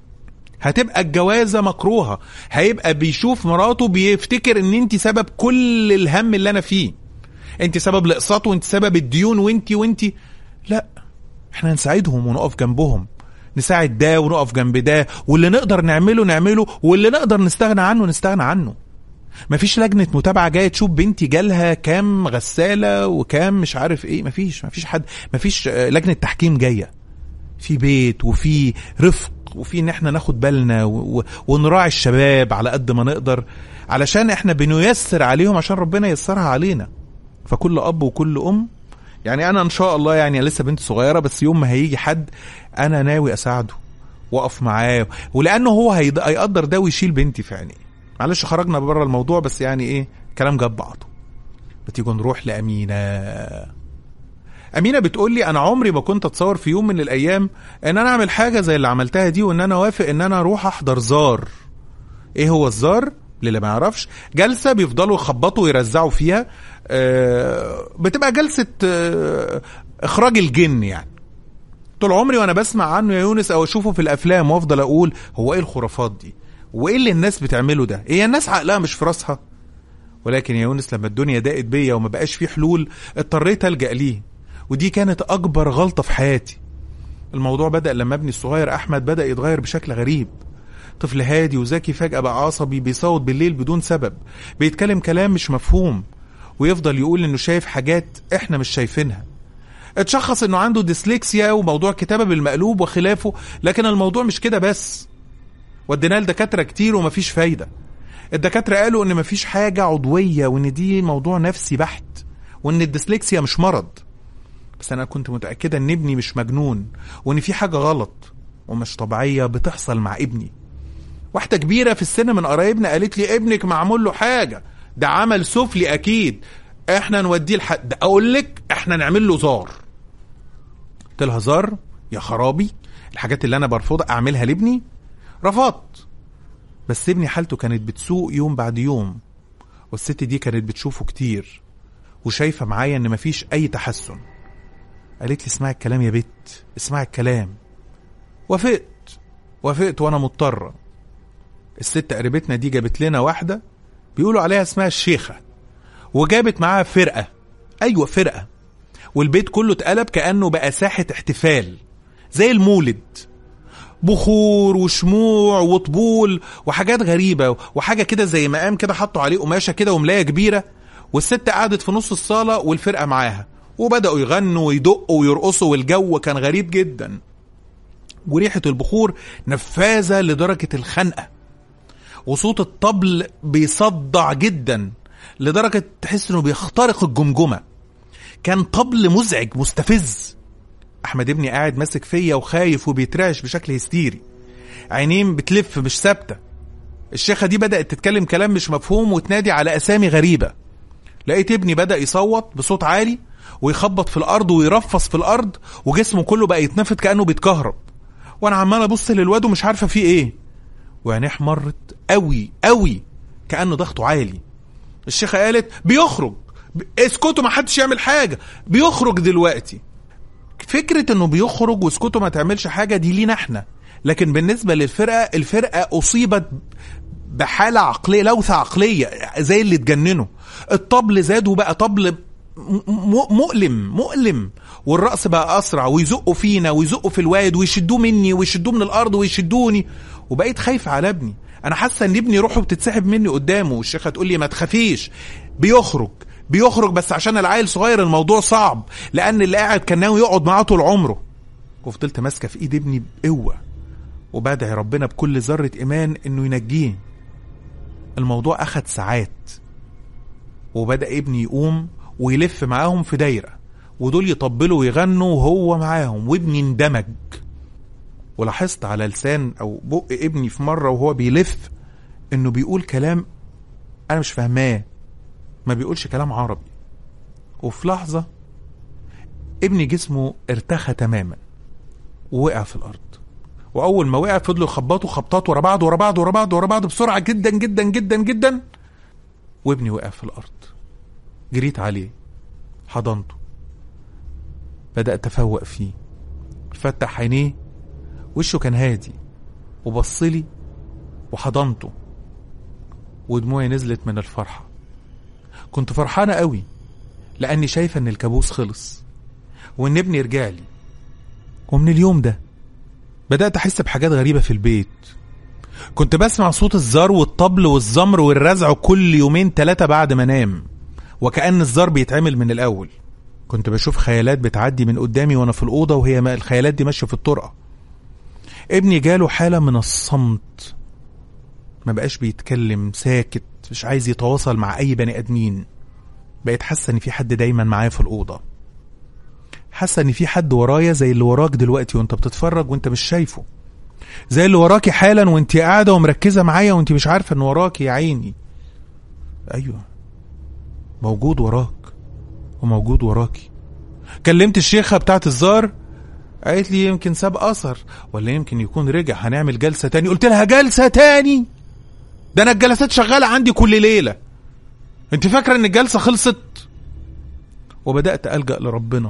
هتبقى الجوازة مكروهة هيبقى بيشوف مراته بيفتكر ان انت سبب كل الهم اللي انا فيه انت سبب الاقساط وانت سبب الديون وانت وانت لا احنا نساعدهم ونقف جنبهم نساعد ده ونقف جنب ده واللي نقدر نعمله نعمله واللي نقدر نستغنى عنه نستغنى عنه مفيش لجنة متابعة جاية تشوف بنتي جالها كام غسالة وكام مش عارف ايه مفيش مفيش حد مفيش آه، لجنة تحكيم جاية في بيت وفي رفق وفي ان احنا ناخد بالنا و- و- ونراعي الشباب على قد ما نقدر علشان احنا بنيسر عليهم عشان ربنا ييسرها علينا فكل اب وكل ام يعني انا ان شاء الله يعني لسه بنت صغيره بس يوم ما هيجي حد انا ناوي اساعده واقف معاه ولانه هو هيد- هيقدر ده ويشيل بنتي في عينيه معلش خرجنا بره الموضوع بس يعني ايه كلام جاب بعضه بتيجوا نروح لامينه امينه بتقول لي انا عمري ما كنت اتصور في يوم من الايام ان انا اعمل حاجه زي اللي عملتها دي وان انا اوافق ان انا اروح احضر زار ايه هو الزار للي ما يعرفش جلسه بيفضلوا يخبطوا ويرزعوا فيها آه، بتبقى جلسه آه، اخراج الجن يعني طول عمري وانا بسمع عنه يا يونس او اشوفه في الافلام وافضل اقول هو ايه الخرافات دي وايه اللي الناس بتعمله ده هي الناس عقلها مش في راسها ولكن يا يونس لما الدنيا ضاقت بيا وما بقاش في حلول اضطريت الجا ليه ودي كانت اكبر غلطه في حياتي الموضوع بدأ لما ابني الصغير أحمد بدأ يتغير بشكل غريب طفل هادي وذكي فجأة بقى عصبي بيصوت بالليل بدون سبب بيتكلم كلام مش مفهوم ويفضل يقول انه شايف حاجات احنا مش شايفينها اتشخص انه عنده ديسلكسيا وموضوع كتابة بالمقلوب وخلافه لكن الموضوع مش كده بس وديناه لدكاترة كتير ومفيش فايدة الدكاترة قالوا ان مفيش حاجة عضوية وان دي موضوع نفسي بحت وان الديسلكسيا مش مرض بس انا كنت متأكدة ان ابني مش مجنون وان في حاجة غلط ومش طبيعية بتحصل مع ابني واحدة كبيرة في السن من قرايبنا قالت لي ابنك معمول له حاجة ده عمل سفلي اكيد احنا نوديه لحد اقول لك احنا نعمل له زار قلت لها زار يا خرابي الحاجات اللي انا برفضها اعملها لابني رفضت بس ابني حالته كانت بتسوء يوم بعد يوم والست دي كانت بتشوفه كتير وشايفة معايا ان مفيش اي تحسن قالت لي اسمعي الكلام يا بت اسمعي الكلام وافقت وافقت وانا مضطرة الست قريبتنا دي جابت لنا واحدة بيقولوا عليها اسمها الشيخة وجابت معاها فرقة ايوه فرقة والبيت كله اتقلب كأنه بقى ساحة احتفال زي المولد بخور وشموع وطبول وحاجات غريبة وحاجة كده زي مقام كده حطوا عليه قماشة كده وملاية كبيرة والست قعدت في نص الصالة والفرقة معاها وبدأوا يغنوا ويدقوا ويرقصوا والجو كان غريب جدا وريحة البخور نفاذة لدرجة الخنقة وصوت الطبل بيصدع جدا لدرجة تحس انه بيخترق الجمجمة كان طبل مزعج مستفز احمد ابني قاعد ماسك فيا وخايف وبيترعش بشكل هستيري عينين بتلف مش ثابته الشيخه دي بدات تتكلم كلام مش مفهوم وتنادي على اسامي غريبه لقيت ابني بدا يصوت بصوت عالي ويخبط في الارض ويرفص في الارض وجسمه كله بقى يتنفض كانه بيتكهرب وانا عمال ابص للواد ومش عارفه فيه ايه وعينيه احمرت قوي قوي كانه ضغطه عالي الشيخه قالت بيخرج اسكتوا ما حدش يعمل حاجه بيخرج دلوقتي فكرة انه بيخرج واسكتوا ما تعملش حاجة دي لينا احنا لكن بالنسبة للفرقة الفرقة اصيبت بحالة عقلية لوثة عقلية زي اللي اتجننوا الطبل زاد وبقى طبل مؤلم مؤلم والرأس بقى أسرع ويزقوا فينا ويزقوا في الواد ويشدوه مني ويشدوه من الأرض ويشدوني وبقيت خايفة على ابني أنا حاسة إن ابني روحه بتتسحب مني قدامه والشيخة تقول لي ما تخافيش بيخرج بيخرج بس عشان العيل صغير الموضوع صعب لان اللي قاعد كان ناوي يقعد معاه طول عمره وفضلت ماسكه في ايد ابني بقوه وبدعي ربنا بكل ذره ايمان انه ينجيه الموضوع اخد ساعات وبدا ابني يقوم ويلف معاهم في دايره ودول يطبلوا ويغنوا وهو معاهم وابني اندمج ولاحظت على لسان او بق ابني في مره وهو بيلف انه بيقول كلام انا مش فاهماه ما بيقولش كلام عربي وفي لحظة ابني جسمه ارتخى تماما ووقع في الأرض وأول ما وقع فضلوا يخبطوا خبطات ورا بعض ورا بعض ورا بعض ورا بعض بسرعة جدا جدا جدا جدا وابني وقع في الأرض جريت عليه حضنته بدأت أفوق فيه فتح عينيه وشه كان هادي وبصلي وحضنته ودموعي نزلت من الفرحة كنت فرحانة قوي لأني شايفة إن الكابوس خلص وإن ابني رجع لي ومن اليوم ده بدأت أحس بحاجات غريبة في البيت كنت بسمع صوت الزار والطبل والزمر والرزع كل يومين ثلاثة بعد ما انام وكأن الزار بيتعمل من الأول كنت بشوف خيالات بتعدي من قدامي وأنا في الأوضة وهي ما الخيالات دي ماشية في الطرقة ابني جاله حالة من الصمت ما بقاش بيتكلم ساكت مش عايز يتواصل مع أي بني آدمين بقيت حاسة إن في حد دايما معايا في الأوضة حاسة إن في حد ورايا زي اللي وراك دلوقتي وأنت بتتفرج وأنت مش شايفه زي اللي وراكي حالا وأنت قاعدة ومركزة معايا وأنت مش عارفة إن وراكي يا عيني أيوه موجود وراك وموجود وراكي كلمت الشيخة بتاعت الزار قالت لي يمكن ساب أثر ولا يمكن يكون رجع هنعمل جلسة تاني قلت لها جلسة تاني ده انا الجلسات شغاله عندي كل ليله انت فاكره ان الجلسه خلصت وبدات الجا لربنا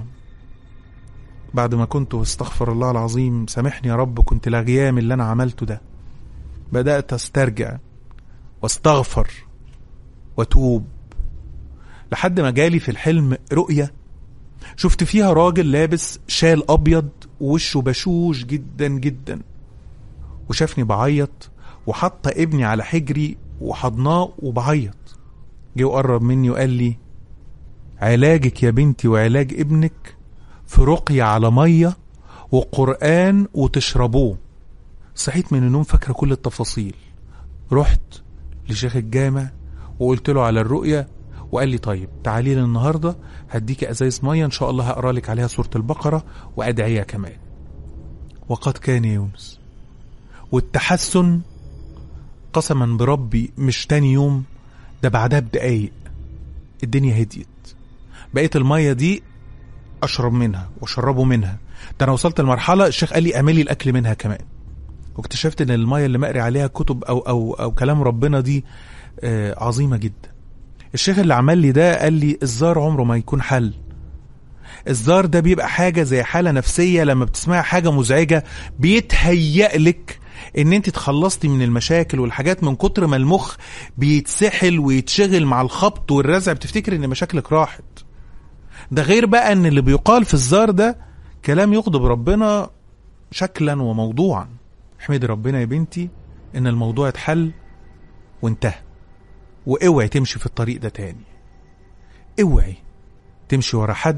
بعد ما كنت استغفر الله العظيم سامحني يا رب كنت لاغيام اللي انا عملته ده بدات استرجع واستغفر واتوب لحد ما جالي في الحلم رؤيه شفت فيها راجل لابس شال ابيض ووشه بشوش جدا جدا وشافني بعيط وحط ابني على حجري وحضناه وبعيط جه وقرب مني وقال لي علاجك يا بنتي وعلاج ابنك في رقية على مية وقرآن وتشربوه صحيت من النوم فاكرة كل التفاصيل رحت لشيخ الجامع وقلت له على الرؤية وقال لي طيب تعالي لي النهارده هديكي ازايز ميه ان شاء الله هقرا لك عليها سوره البقره وادعيه كمان وقد كان يا يونس والتحسن قسما بربي مش تاني يوم ده بعدها بدقايق الدنيا هديت بقيت الميه دي اشرب منها واشربه منها ده انا وصلت لمرحله الشيخ قال لي اعملي الاكل منها كمان واكتشفت ان الميه اللي مقري عليها كتب او او او كلام ربنا دي آه عظيمه جدا الشيخ اللي عمل لي ده قال لي الزار عمره ما يكون حل الزار ده بيبقى حاجه زي حاله نفسيه لما بتسمعي حاجه مزعجه بيتهيأ لك ان انت اتخلصتي من المشاكل والحاجات من كتر ما المخ بيتسحل ويتشغل مع الخبط والرزع بتفتكر ان مشاكلك راحت ده غير بقى ان اللي بيقال في الزار ده كلام يغضب ربنا شكلا وموضوعا احمدي ربنا يا بنتي ان الموضوع اتحل وانتهى واوعي تمشي في الطريق ده تاني اوعي تمشي ورا حد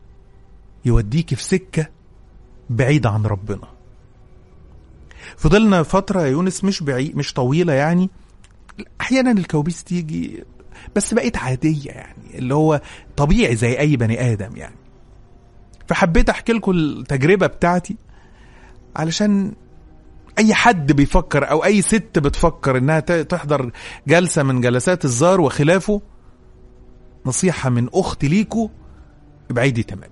يوديكي في سكة بعيدة عن ربنا فضلنا فترة يا يونس مش بعيد مش طويلة يعني أحيانا الكوابيس تيجي بس بقيت عادية يعني اللي هو طبيعي زي أي بني آدم يعني فحبيت أحكي لكم التجربة بتاعتي علشان اي حد بيفكر او اي ست بتفكر انها تحضر جلسه من جلسات الزار وخلافه نصيحه من اختي ليكو ابعدي تماما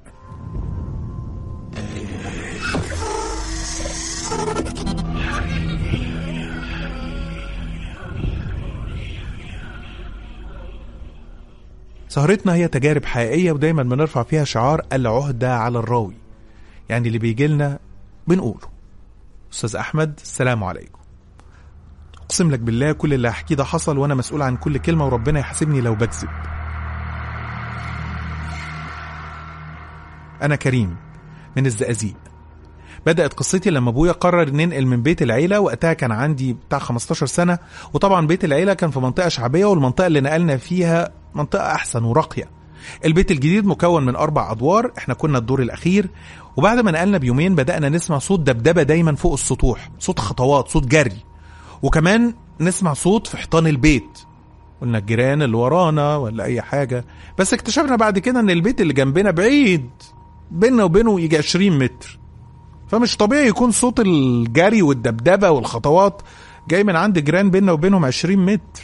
سهرتنا هي تجارب حقيقيه ودايما بنرفع فيها شعار العهده على الراوي يعني اللي بيجي لنا بنقوله استاذ احمد السلام عليكم اقسم لك بالله كل اللي هحكيه ده حصل وانا مسؤول عن كل كلمه وربنا يحاسبني لو بكذب انا كريم من الزقازيق بدأت قصتي لما ابويا قرر ننقل من بيت العيلة وقتها كان عندي بتاع 15 سنة وطبعا بيت العيلة كان في منطقة شعبية والمنطقة اللي نقلنا فيها منطقة أحسن وراقية البيت الجديد مكون من أربع أدوار احنا كنا الدور الأخير وبعد ما نقلنا بيومين بدأنا نسمع صوت دبدبة دايما فوق السطوح صوت خطوات صوت جري وكمان نسمع صوت في حيطان البيت قلنا الجيران اللي ورانا ولا أي حاجة بس اكتشفنا بعد كده إن البيت اللي جنبنا بعيد بيننا وبينه يجي 20 متر فمش طبيعي يكون صوت الجري والدبدبة والخطوات جاي من عند جيران بيننا وبينهم 20 متر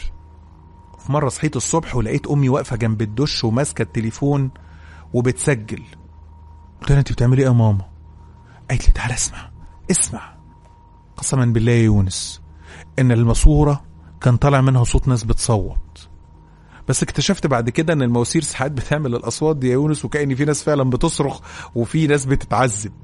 في مرة صحيت الصبح ولقيت أمي واقفة جنب الدش وماسكة التليفون وبتسجل قلت لها أنت بتعملي إيه يا ماما؟ قالت لي تعالى اسمع اسمع قسما بالله يا يونس إن الماسورة كان طالع منها صوت ناس بتصوت بس اكتشفت بعد كده ان المواسير ساعات بتعمل الاصوات دي يا يونس وكأن في ناس فعلا بتصرخ وفي ناس بتتعذب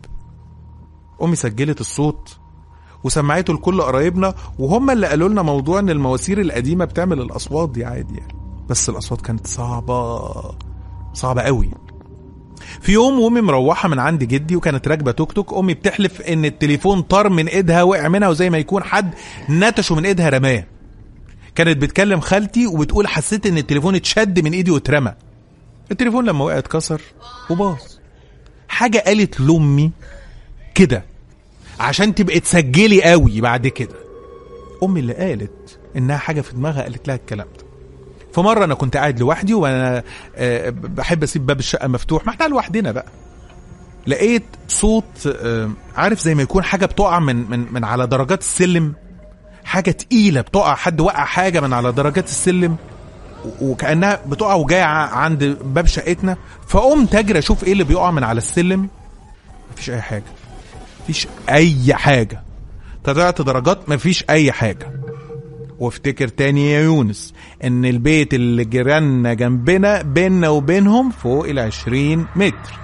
امي سجلت الصوت وسمعته لكل قرايبنا وهم اللي قالوا لنا موضوع ان المواسير القديمه بتعمل الاصوات دي عادي يعني بس الاصوات كانت صعبه صعبه قوي في يوم وامي مروحه من عند جدي وكانت راكبه توك توك امي بتحلف ان التليفون طار من ايدها وقع منها وزي ما يكون حد نتشه من ايدها رماه كانت بتكلم خالتي وبتقول حسيت ان التليفون اتشد من ايدي واترمى التليفون لما وقع اتكسر وباظ حاجه قالت لامي كده عشان تبقى تسجلي قوي بعد كده امي اللي قالت انها حاجه في دماغها قالت لها الكلام ده فمره انا كنت قاعد لوحدي وانا آه، بحب اسيب باب الشقه مفتوح ما احنا لوحدنا بقى لقيت صوت آه، عارف زي ما يكون حاجه بتقع من من من على درجات السلم حاجه تقيله بتقع حد وقع حاجه من على درجات السلم و- وكانها بتقع وجايه ع- عند باب شقتنا فقمت اجري اشوف ايه اللي بيقع من على السلم مفيش اي حاجه مفيش اي حاجه طلعت درجات مفيش اي حاجه وافتكر تاني يا يونس ان البيت اللي جيراننا جنبنا بيننا وبينهم فوق ال 20 متر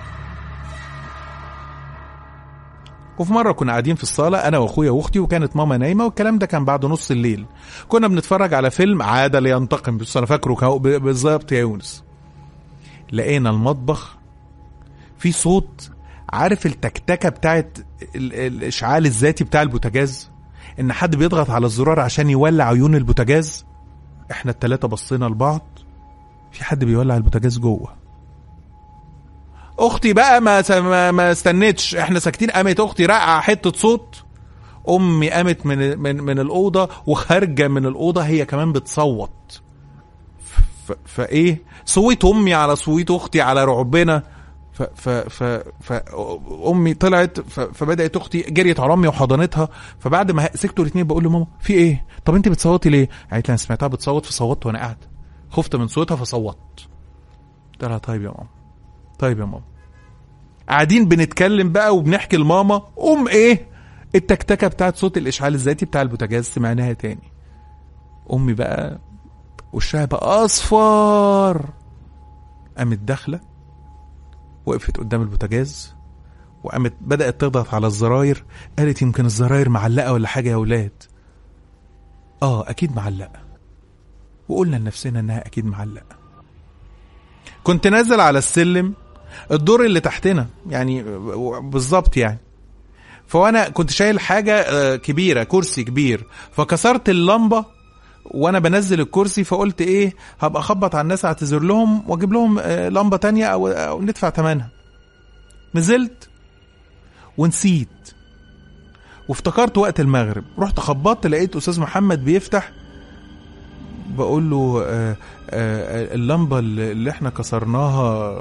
وفي مرة كنا قاعدين في الصالة أنا وأخويا وأختي وكانت ماما نايمة والكلام ده كان بعد نص الليل كنا بنتفرج على فيلم عاد لينتقم بس أنا فاكره كهو- ب- بالظبط يا يونس لقينا المطبخ في صوت عارف التكتكه بتاعت ال- الاشعال الذاتي بتاع البوتاجاز ان حد بيضغط على الزرار عشان يولع عيون البوتاجاز احنا التلاتة بصينا لبعض في حد بيولع البوتاجاز جوه اختي بقى ما س- ما, ما استنتش احنا ساكتين قامت اختي رقع حته صوت امي قامت من من من الاوضه وخارجه من الاوضه هي كمان بتصوت ف- فايه صويت امي على صويت اختي على رعبنا ف ف ف ف امي طلعت ف فبدات اختي جريت على امي وحضنتها فبعد ما سكتوا الاثنين بقول لماما في ايه طب انت بتصوتي ليه قالت لي انا سمعتها بتصوت فصوتت وانا قاعده خفت من صوتها فصوتت قلت لها طيب يا ماما طيب يا ماما قاعدين بنتكلم بقى وبنحكي لماما ام ايه التكتكه بتاعت صوت الاشعال الذاتي بتاع البوتاجاز سمعناها تاني امي بقى وشها بقى اصفر قامت داخله وقفت قدام البوتاجاز وقامت بدات تضغط على الزراير قالت يمكن الزراير معلقه ولا حاجه يا ولاد اه اكيد معلقه وقلنا لنفسنا انها اكيد معلقه كنت نازل على السلم الدور اللي تحتنا يعني بالظبط يعني فوانا كنت شايل حاجه آه، كبيره كرسي كبير فكسرت اللمبه وانا بنزل الكرسي فقلت ايه هبقى اخبط على الناس اعتذر لهم واجيب لهم آه، لمبه تانية او, أو ندفع ثمنها نزلت ونسيت وافتكرت وقت المغرب رحت خبطت لقيت استاذ محمد بيفتح بقول له آه آه اللمبه اللي اللي احنا كسرناها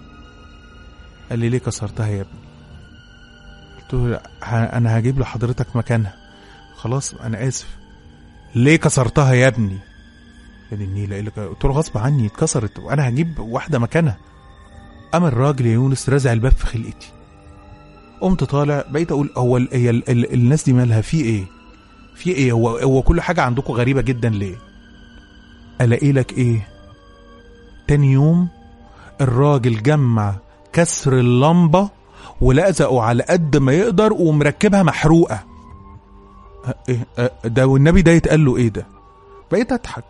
قال لي ليه كسرتها يا ابني قلت له لا، ه- انا هجيب لحضرتك مكانها خلاص انا اسف ليه كسرتها يا ابني يا دي النيله ايه اللي ك- قلت له غصب عني اتكسرت وانا هجيب واحده مكانها قام الراجل يا يونس رازع الباب في خلقتي قمت طالع بقيت اقول هو ال- هي ال- ال- الناس دي مالها في ايه في ايه هو هو كل حاجه عندكم غريبه جدا ليه الاقي لك ايه تاني يوم الراجل جمع كسر اللمبه ولزقه على قد ما يقدر ومركبها محروقه أه، ايه أه، ده والنبي ده يتقال له ايه ده بقيت اضحك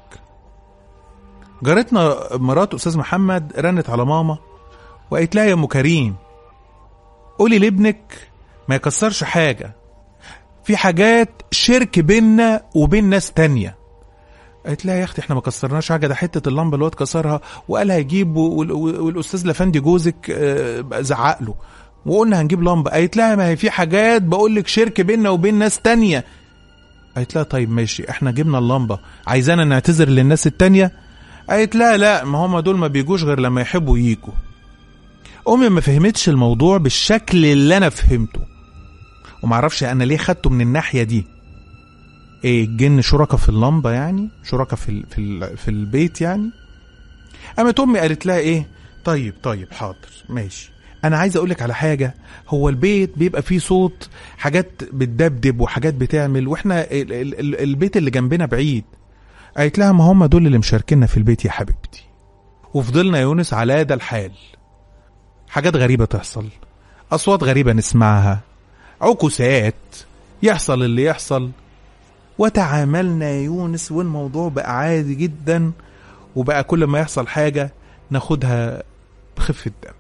جارتنا مرات استاذ محمد رنت على ماما وقالت لها يا ام كريم قولي لابنك ما يكسرش حاجه في حاجات شرك بيننا وبين ناس تانية قالت لها يا اختي احنا ما كسرناش حاجه ده حته اللمبه الواد كسرها وقال هيجيب وال- وال- والاستاذ لفندي جوزك آه، زعق له وقلنا هنجيب لمبه قالت لها ما هي في حاجات بقول لك شرك بيننا وبين ناس تانية قالت لها طيب ماشي احنا جبنا اللمبه عايزانا نعتذر للناس التانية قالت لها لا ما هم دول ما بيجوش غير لما يحبوا ييجوا امي ما فهمتش الموضوع بالشكل اللي انا فهمته ومعرفش انا ليه خدته من الناحيه دي ايه الجن شركة في اللمبة يعني شركة في ال في ال في البيت يعني قامت امي قالت لها ايه طيب طيب حاضر ماشي انا عايز اقولك على حاجة هو البيت بيبقى فيه صوت حاجات بتدبدب وحاجات بتعمل واحنا ال ال ال البيت اللي جنبنا بعيد قالت لها ما هم دول اللي مشاركيننا في البيت يا حبيبتي وفضلنا يا يونس على ده الحال حاجات غريبة تحصل أصوات غريبة نسمعها عكوسات يحصل اللي يحصل وتعاملنا يا يونس والموضوع بقى عادي جدا وبقى كل ما يحصل حاجة ناخدها بخفة دم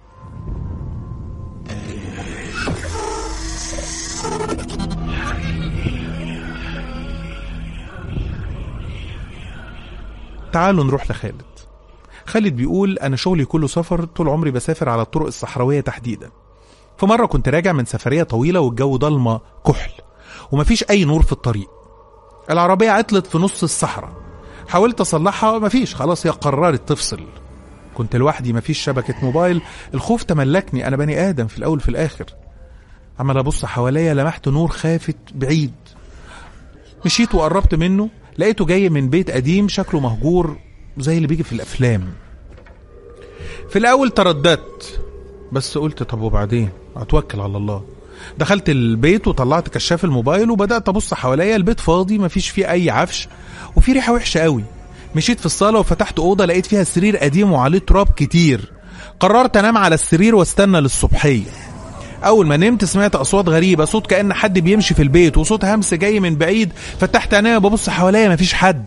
تعالوا نروح لخالد خالد بيقول أنا شغلي كله سفر طول عمري بسافر على الطرق الصحراوية تحديدا في مرة كنت راجع من سفرية طويلة والجو ضلمة كحل ومفيش أي نور في الطريق العربية عطلت في نص الصحراء حاولت أصلحها مفيش خلاص هي قررت تفصل كنت لوحدي مفيش شبكة موبايل الخوف تملكني أنا بني آدم في الأول في الآخر عمال أبص حواليا لمحت نور خافت بعيد مشيت وقربت منه لقيته جاي من بيت قديم شكله مهجور زي اللي بيجي في الأفلام في الأول ترددت بس قلت طب وبعدين أتوكل على الله دخلت البيت وطلعت كشاف الموبايل وبدأت أبص حواليا البيت فاضي مفيش فيه أي عفش وفي ريحة وحشة قوي مشيت في الصالة وفتحت أوضة لقيت فيها سرير قديم وعليه تراب كتير قررت أنام على السرير واستنى للصبحية أول ما نمت سمعت أصوات غريبة صوت كأن حد بيمشي في البيت وصوت همس جاي من بعيد فتحت عينيا ببص حواليا مفيش حد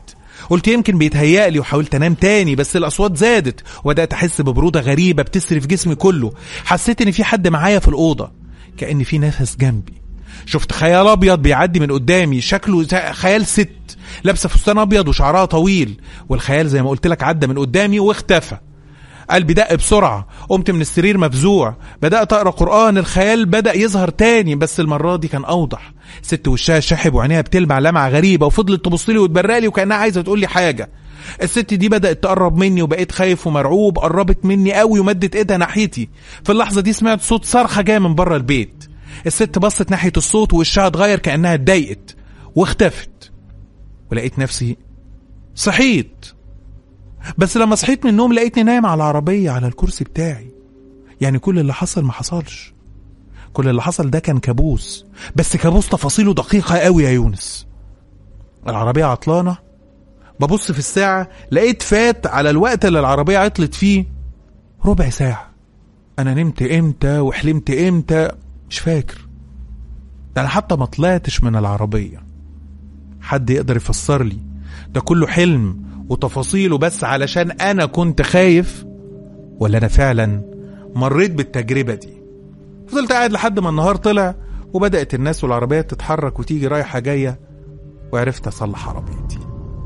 قلت يمكن بيتهيألي وحاولت انام تاني بس الاصوات زادت وبدات احس ببروده غريبه بتسري في جسمي كله حسيت ان في حد معايا في الاوضه كان في نفس جنبي شفت خيال ابيض بيعدي من قدامي شكله زي- خيال ست لابسه فستان ابيض وشعرها طويل والخيال زي ما قلت لك عدى من قدامي واختفى قلبي دق بسرعة قمت من السرير مفزوع بدأت أقرأ قرآن الخيال بدأ يظهر تاني بس المرة دي كان أوضح ست وشها شاحب وعينيها بتلمع لمعة غريبة وفضلت تبص لي وتبرق لي وكأنها عايزة تقول لي حاجة الست دي بدأت تقرب مني وبقيت خايف ومرعوب قربت مني قوي ومدت ايدها ناحيتي في اللحظة دي سمعت صوت صرخة جاية من بره البيت الست بصت ناحية الصوت ووشها اتغير كأنها اتضايقت واختفت ولقيت نفسي صحيت بس لما صحيت من النوم لقيتني نايم على العربية على الكرسي بتاعي يعني كل اللي حصل ما حصلش كل اللي حصل ده كان كابوس بس كابوس تفاصيله دقيقة قوي يا يونس العربية عطلانة ببص في الساعة لقيت فات على الوقت اللي العربية عطلت فيه ربع ساعة أنا نمت إمتى وحلمت إمتى مش فاكر ده أنا حتى ما طلعتش من العربية حد يقدر يفسر لي ده كله حلم وتفاصيله بس علشان انا كنت خايف ولا انا فعلا مريت بالتجربة دي فضلت قاعد لحد ما النهار طلع وبدأت الناس والعربيات تتحرك وتيجي رايحة جاية وعرفت أصلح عربيتي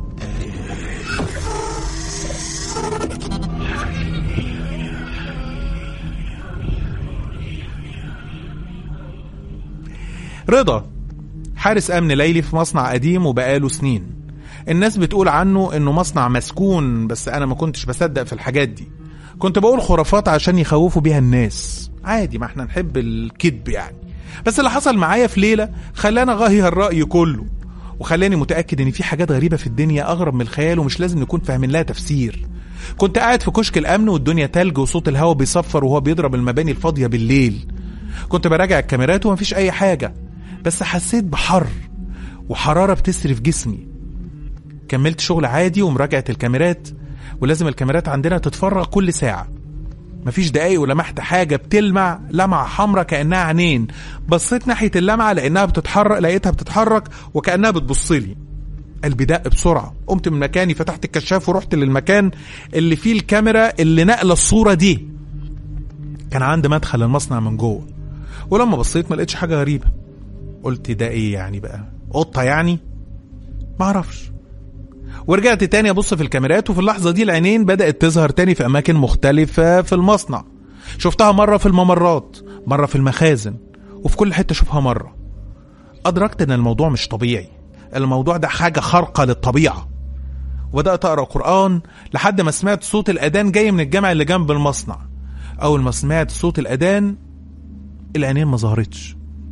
رضا حارس أمن ليلي في مصنع قديم وبقاله سنين الناس بتقول عنه انه مصنع مسكون بس انا ما كنتش بصدق في الحاجات دي كنت بقول خرافات عشان يخوفوا بيها الناس عادي ما احنا نحب الكذب يعني بس اللي حصل معايا في ليلة خلاني اغير الرأي كله وخلاني متأكد ان في حاجات غريبة في الدنيا اغرب من الخيال ومش لازم نكون فاهمين لها تفسير كنت قاعد في كشك الامن والدنيا تلج وصوت الهواء بيصفر وهو بيضرب المباني الفاضية بالليل كنت براجع الكاميرات ومفيش اي حاجة بس حسيت بحر وحرارة بتسري في جسمي كملت شغل عادي ومراجعة الكاميرات ولازم الكاميرات عندنا تتفرغ كل ساعة مفيش دقايق ولمحت حاجة بتلمع لمعة حمراء كأنها عينين بصيت ناحية اللمعة لأنها بتتحرك لقيتها بتتحرك وكأنها بتبصلي قلبي دق بسرعة قمت من مكاني فتحت الكشاف ورحت للمكان اللي فيه الكاميرا اللي نقل الصورة دي كان عند مدخل المصنع من جوه ولما بصيت ما لقيتش حاجة غريبة قلت ده ايه يعني بقى قطة يعني معرفش ورجعت تاني ابص في الكاميرات وفي اللحظه دي العينين بدات تظهر تاني في اماكن مختلفه في المصنع شفتها مره في الممرات مره في المخازن وفي كل حته اشوفها مره ادركت ان الموضوع مش طبيعي الموضوع ده حاجه خارقه للطبيعه وبدات اقرا قران لحد ما سمعت صوت الاذان جاي من الجامع اللي جنب المصنع اول ما سمعت صوت الاذان العينين ما ظهرتش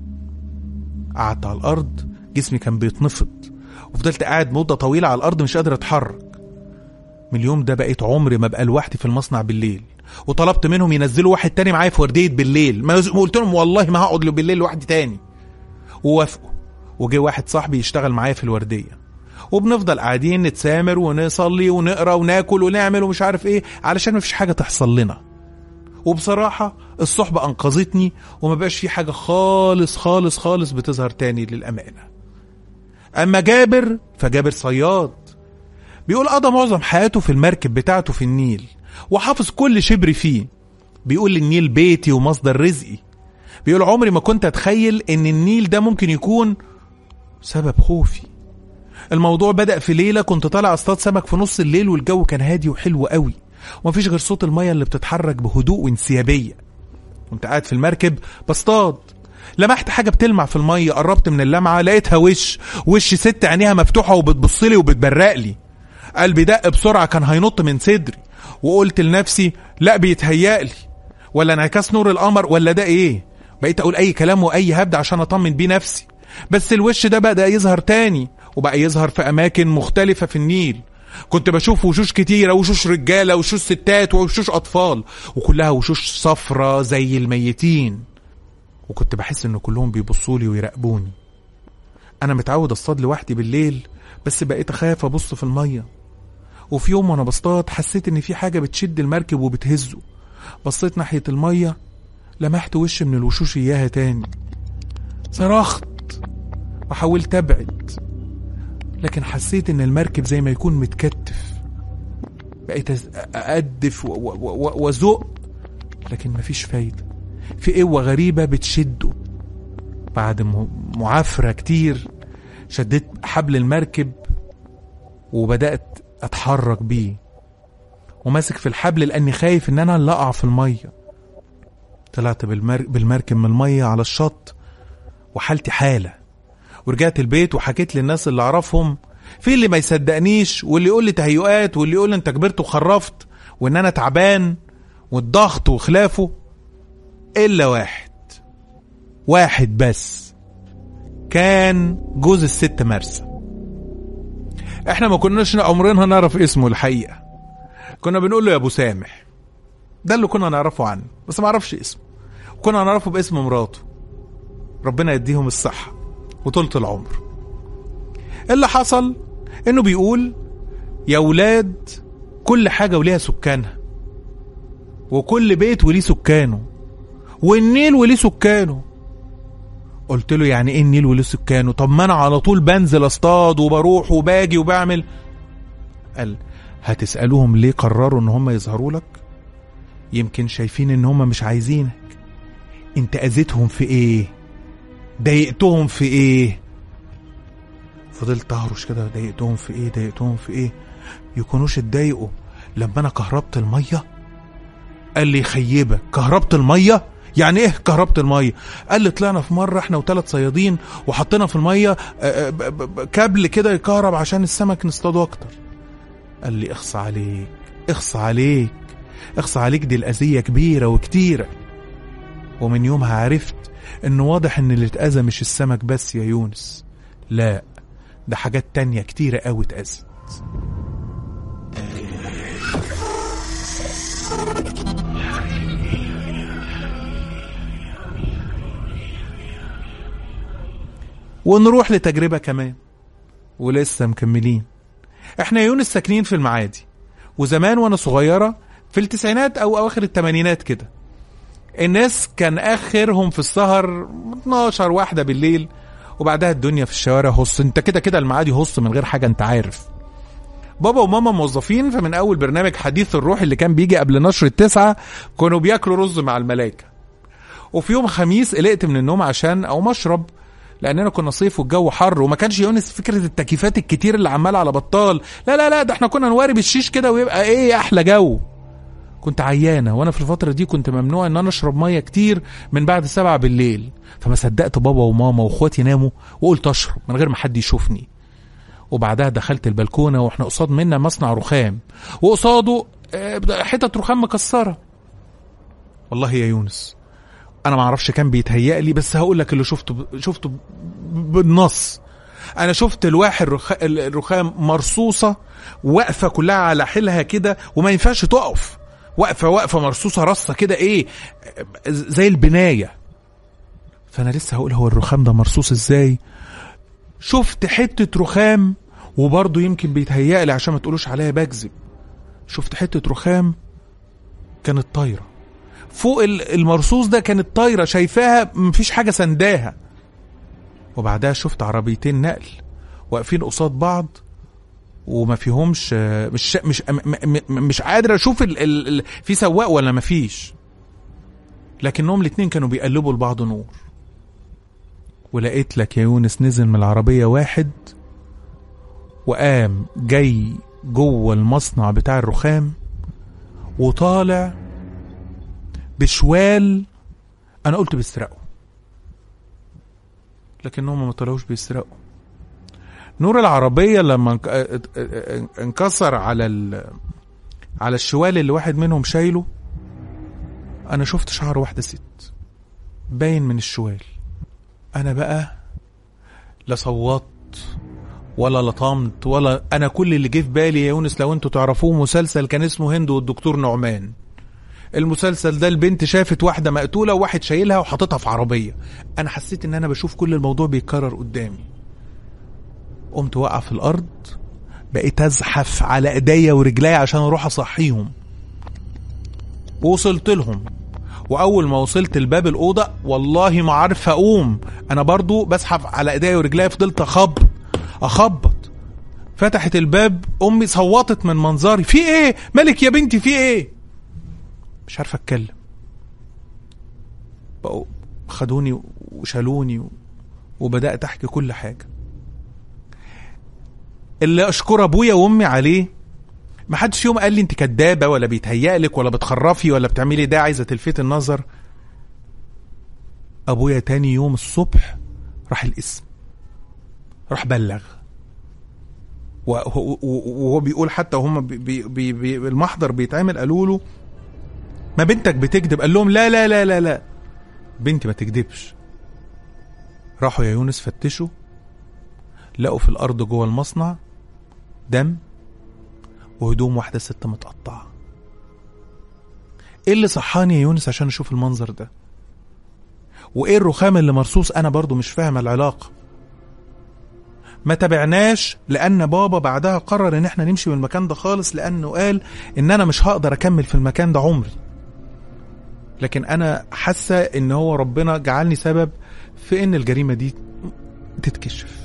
قعدت على الارض جسمي كان بيتنفض وفضلت قاعد مدة طويلة على الأرض مش قادر أتحرك من اليوم ده بقيت عمري ما بقى لوحدي في المصنع بالليل وطلبت منهم ينزلوا واحد تاني معايا في وردية بالليل ما قلت لهم والله ما هقعد بالليل لوحدي تاني ووافقوا وجه واحد صاحبي يشتغل معايا في الوردية وبنفضل قاعدين نتسامر ونصلي ونقرا وناكل ونعمل ومش عارف ايه علشان مفيش حاجة تحصل لنا وبصراحة الصحبة أنقذتني وما بقاش في حاجة خالص خالص خالص بتظهر تاني للأمانة أما جابر فجابر صياد بيقول قضى معظم حياته في المركب بتاعته في النيل وحافظ كل شبر فيه بيقول النيل بيتي ومصدر رزقي بيقول عمري ما كنت أتخيل إن النيل ده ممكن يكون سبب خوفي الموضوع بدأ في ليلة كنت طالع اصطاد سمك في نص الليل والجو كان هادي وحلو قوي ومفيش غير صوت المية اللي بتتحرك بهدوء وانسيابية كنت قاعد في المركب بصطاد لمحت حاجة بتلمع في المية قربت من اللمعة لقيتها وش وش ست عينيها مفتوحة وبتبصلي وبتبرقلي قلبي دق بسرعة كان هينط من صدري وقلت لنفسي لا بيتهيألي ولا انعكاس نور القمر ولا ده ايه بقيت اقول اي كلام واي هبد عشان اطمن بيه نفسي بس الوش ده بدأ يظهر تاني وبقى يظهر في اماكن مختلفة في النيل كنت بشوف وشوش كتيرة وشوش رجالة وشوش ستات وشوش أطفال وكلها وشوش صفرة زي الميتين وكنت بحس إن كلهم بيبصولي ويراقبوني أنا متعود أصطاد لوحدي بالليل بس بقيت أخاف أبص في المية وفي يوم وأنا بصطاد حسيت إن في حاجة بتشد المركب وبتهزه بصيت ناحية المية لمحت وش من الوشوش إياها تاني صرخت وحاولت أبعد لكن حسيت ان المركب زي ما يكون متكتف بقيت أز- أقدف و- و- و- وأزق لكن مفيش فايدة في قوة غريبة بتشده بعد م- معافرة كتير شديت حبل المركب وبدأت أتحرك بيه وماسك في الحبل لأني خايف إن أنا اللي أقع في المية طلعت بالمر... بالمركب من المية على الشط وحالتي حالة ورجعت البيت وحكيت للناس اللي أعرفهم في اللي ما يصدقنيش واللي يقول لي تهيؤات واللي يقول لي انت كبرت وخرفت وان انا تعبان والضغط وخلافه الا واحد واحد بس كان جوز الست مرسى احنا ما كناش عمرنا نعرف اسمه الحقيقه كنا بنقول له يا ابو سامح ده اللي كنا نعرفه عنه بس ما اعرفش اسمه كنا نعرفه باسم مراته ربنا يديهم الصحه وطولة العمر اللي حصل انه بيقول يا ولاد كل حاجة وليها سكانها وكل بيت وليه سكانه والنيل وليه سكانه قلت له يعني ايه النيل وليه سكانه طب ما انا على طول بنزل اصطاد وبروح وباجي وبعمل قال هتسألوهم ليه قرروا ان هم يظهروا لك يمكن شايفين ان هم مش عايزينك انت اذيتهم في ايه ضايقتهم في ايه فضلت اهرش كده ضايقتهم في ايه ضايقتهم في ايه يكونوش اتضايقوا لما انا كهربت الميه قال لي خيبك كهربت الميه يعني ايه كهربت الميه قال لي طلعنا في مره احنا وثلاث صيادين وحطينا في الميه آه، آه، ب- ب- ب- كابل كده يكهرب عشان السمك نصطاده اكتر قال لي اخص عليك اخص عليك اخص عليك دي الاذيه كبيره وكتيره ومن يومها عرفت ان واضح ان اللي اتاذى مش السمك بس يا يونس لا ده حاجات تانية كتيرة قوي اتأذت ونروح لتجربة كمان ولسه مكملين احنا يا يونس ساكنين في المعادي وزمان وانا صغيرة في التسعينات او اواخر الثمانينات كده الناس كان اخرهم في السهر 12 واحدة بالليل وبعدها الدنيا في الشوارع هص انت كده كده المعادي هص من غير حاجة انت عارف بابا وماما موظفين فمن اول برنامج حديث الروح اللي كان بيجي قبل نشر التسعة كانوا بياكلوا رز مع الملائكة وفي يوم خميس قلقت من النوم عشان او مشرب لاننا كنا صيف والجو حر وما كانش يونس فكره التكييفات الكتير اللي عماله على بطال لا لا لا ده احنا كنا نواري بالشيش كده ويبقى ايه احلى جو كنت عيانه وانا في الفتره دي كنت ممنوع ان انا اشرب ميه كتير من بعد سبعة بالليل فما صدقت بابا وماما واخواتي ناموا وقلت اشرب من غير ما حد يشوفني وبعدها دخلت البلكونه واحنا قصاد منا مصنع رخام وقصاده آه، حتت رخام مكسره والله يا يونس انا ما اعرفش كان بيتهيأ لي بس هقول لك اللي شفته شفته بالنص انا شفت الواحد الرخ... الرخام مرصوصه واقفه كلها على حيلها كده وما ينفعش تقف واقفه واقفه مرصوصه رصه كده ايه زي البنايه فانا لسه هقول هو الرخام ده مرصوص ازاي شفت حته رخام وبرضه يمكن بيتهيأ لي عشان ما تقولوش عليا بكذب شفت حته رخام كانت طايره فوق ال- المرصوص ده كانت طايره شايفاها مفيش حاجه سنداها وبعدها شفت عربيتين نقل واقفين قصاد بعض وما فيهمش آه، مش مش م- م- م- مش قادر اشوف ال ال ال في سواق ولا ما فيش لكنهم الاتنين كانوا بيقلبوا لبعض نور ولقيت لك يا يونس نزل من العربية واحد وقام جاي جوه المصنع بتاع الرخام وطالع بشوال انا قلت بيسرقوا لكنهم ما طلعوش بيسرقوا نور العربية لما انك- اه- اه- انكسر على ال... على الشوال اللي واحد منهم شايله انا شفت شعر واحدة ست باين من الشوال انا بقى لا صوت ولا لطمت ولا انا كل اللي جه في بالي يا يونس لو انتوا تعرفوه مسلسل كان اسمه هند والدكتور نعمان المسلسل ده البنت شافت واحده مقتوله وواحد شايلها وحاططها في عربيه انا حسيت ان انا بشوف كل الموضوع بيتكرر قدامي قمت واقع في الارض بقيت ازحف على ايديا ورجليا عشان اروح اصحيهم ووصلت لهم واول ما وصلت لباب الاوضه والله ما عارف اقوم انا برضو بزحف على ايديا ورجليا فضلت اخبط اخبط فتحت الباب امي صوتت من منظري في ايه مالك يا بنتي في ايه مش عارفه اتكلم بقوا خدوني وشالوني و- وبدات احكي كل حاجه اللي اشكر ابويا وامي عليه ما حدش فيهم قال لي انت كدابه ولا بيتهيألك ولا بتخرفي ولا بتعملي ده عايزه تلفت النظر ابويا تاني يوم الصبح راح القسم راح بلغ وهو وهو بيقول حتى وهم بي بي بي بي المحضر بيتعمل قالوا له ما بنتك بتكذب قال لهم لا لا لا لا لا بنتي ما تكذبش راحوا يا يونس فتشوا لقوا في الارض جوه المصنع دم وهدوم واحده ست متقطعه ايه اللي صحاني يا يونس عشان اشوف المنظر ده وايه الرخام اللي مرصوص انا برضو مش فاهم العلاقه ما تابعناش لان بابا بعدها قرر ان احنا نمشي من المكان ده خالص لانه قال ان انا مش هقدر اكمل في المكان ده عمري لكن انا حاسه ان هو ربنا جعلني سبب في ان الجريمه دي تتكشف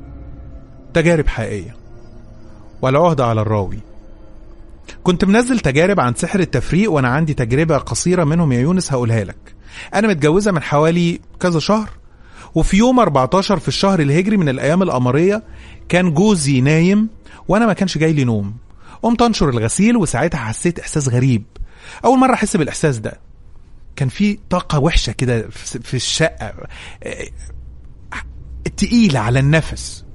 تجارب حقيقيه والعهد على الراوي كنت منزل تجارب عن سحر التفريق وانا عندي تجربه قصيره منهم يا يونس هقولها لك انا متجوزه من حوالي كذا شهر وفي يوم 14 في الشهر الهجري من الايام القمريه كان جوزي نايم وانا ما كانش جاي لي نوم قمت انشر الغسيل وساعتها حسيت احساس غريب اول مره احس بالاحساس ده كان في طاقه وحشه كده في في الشقه آه، تقيله على النفس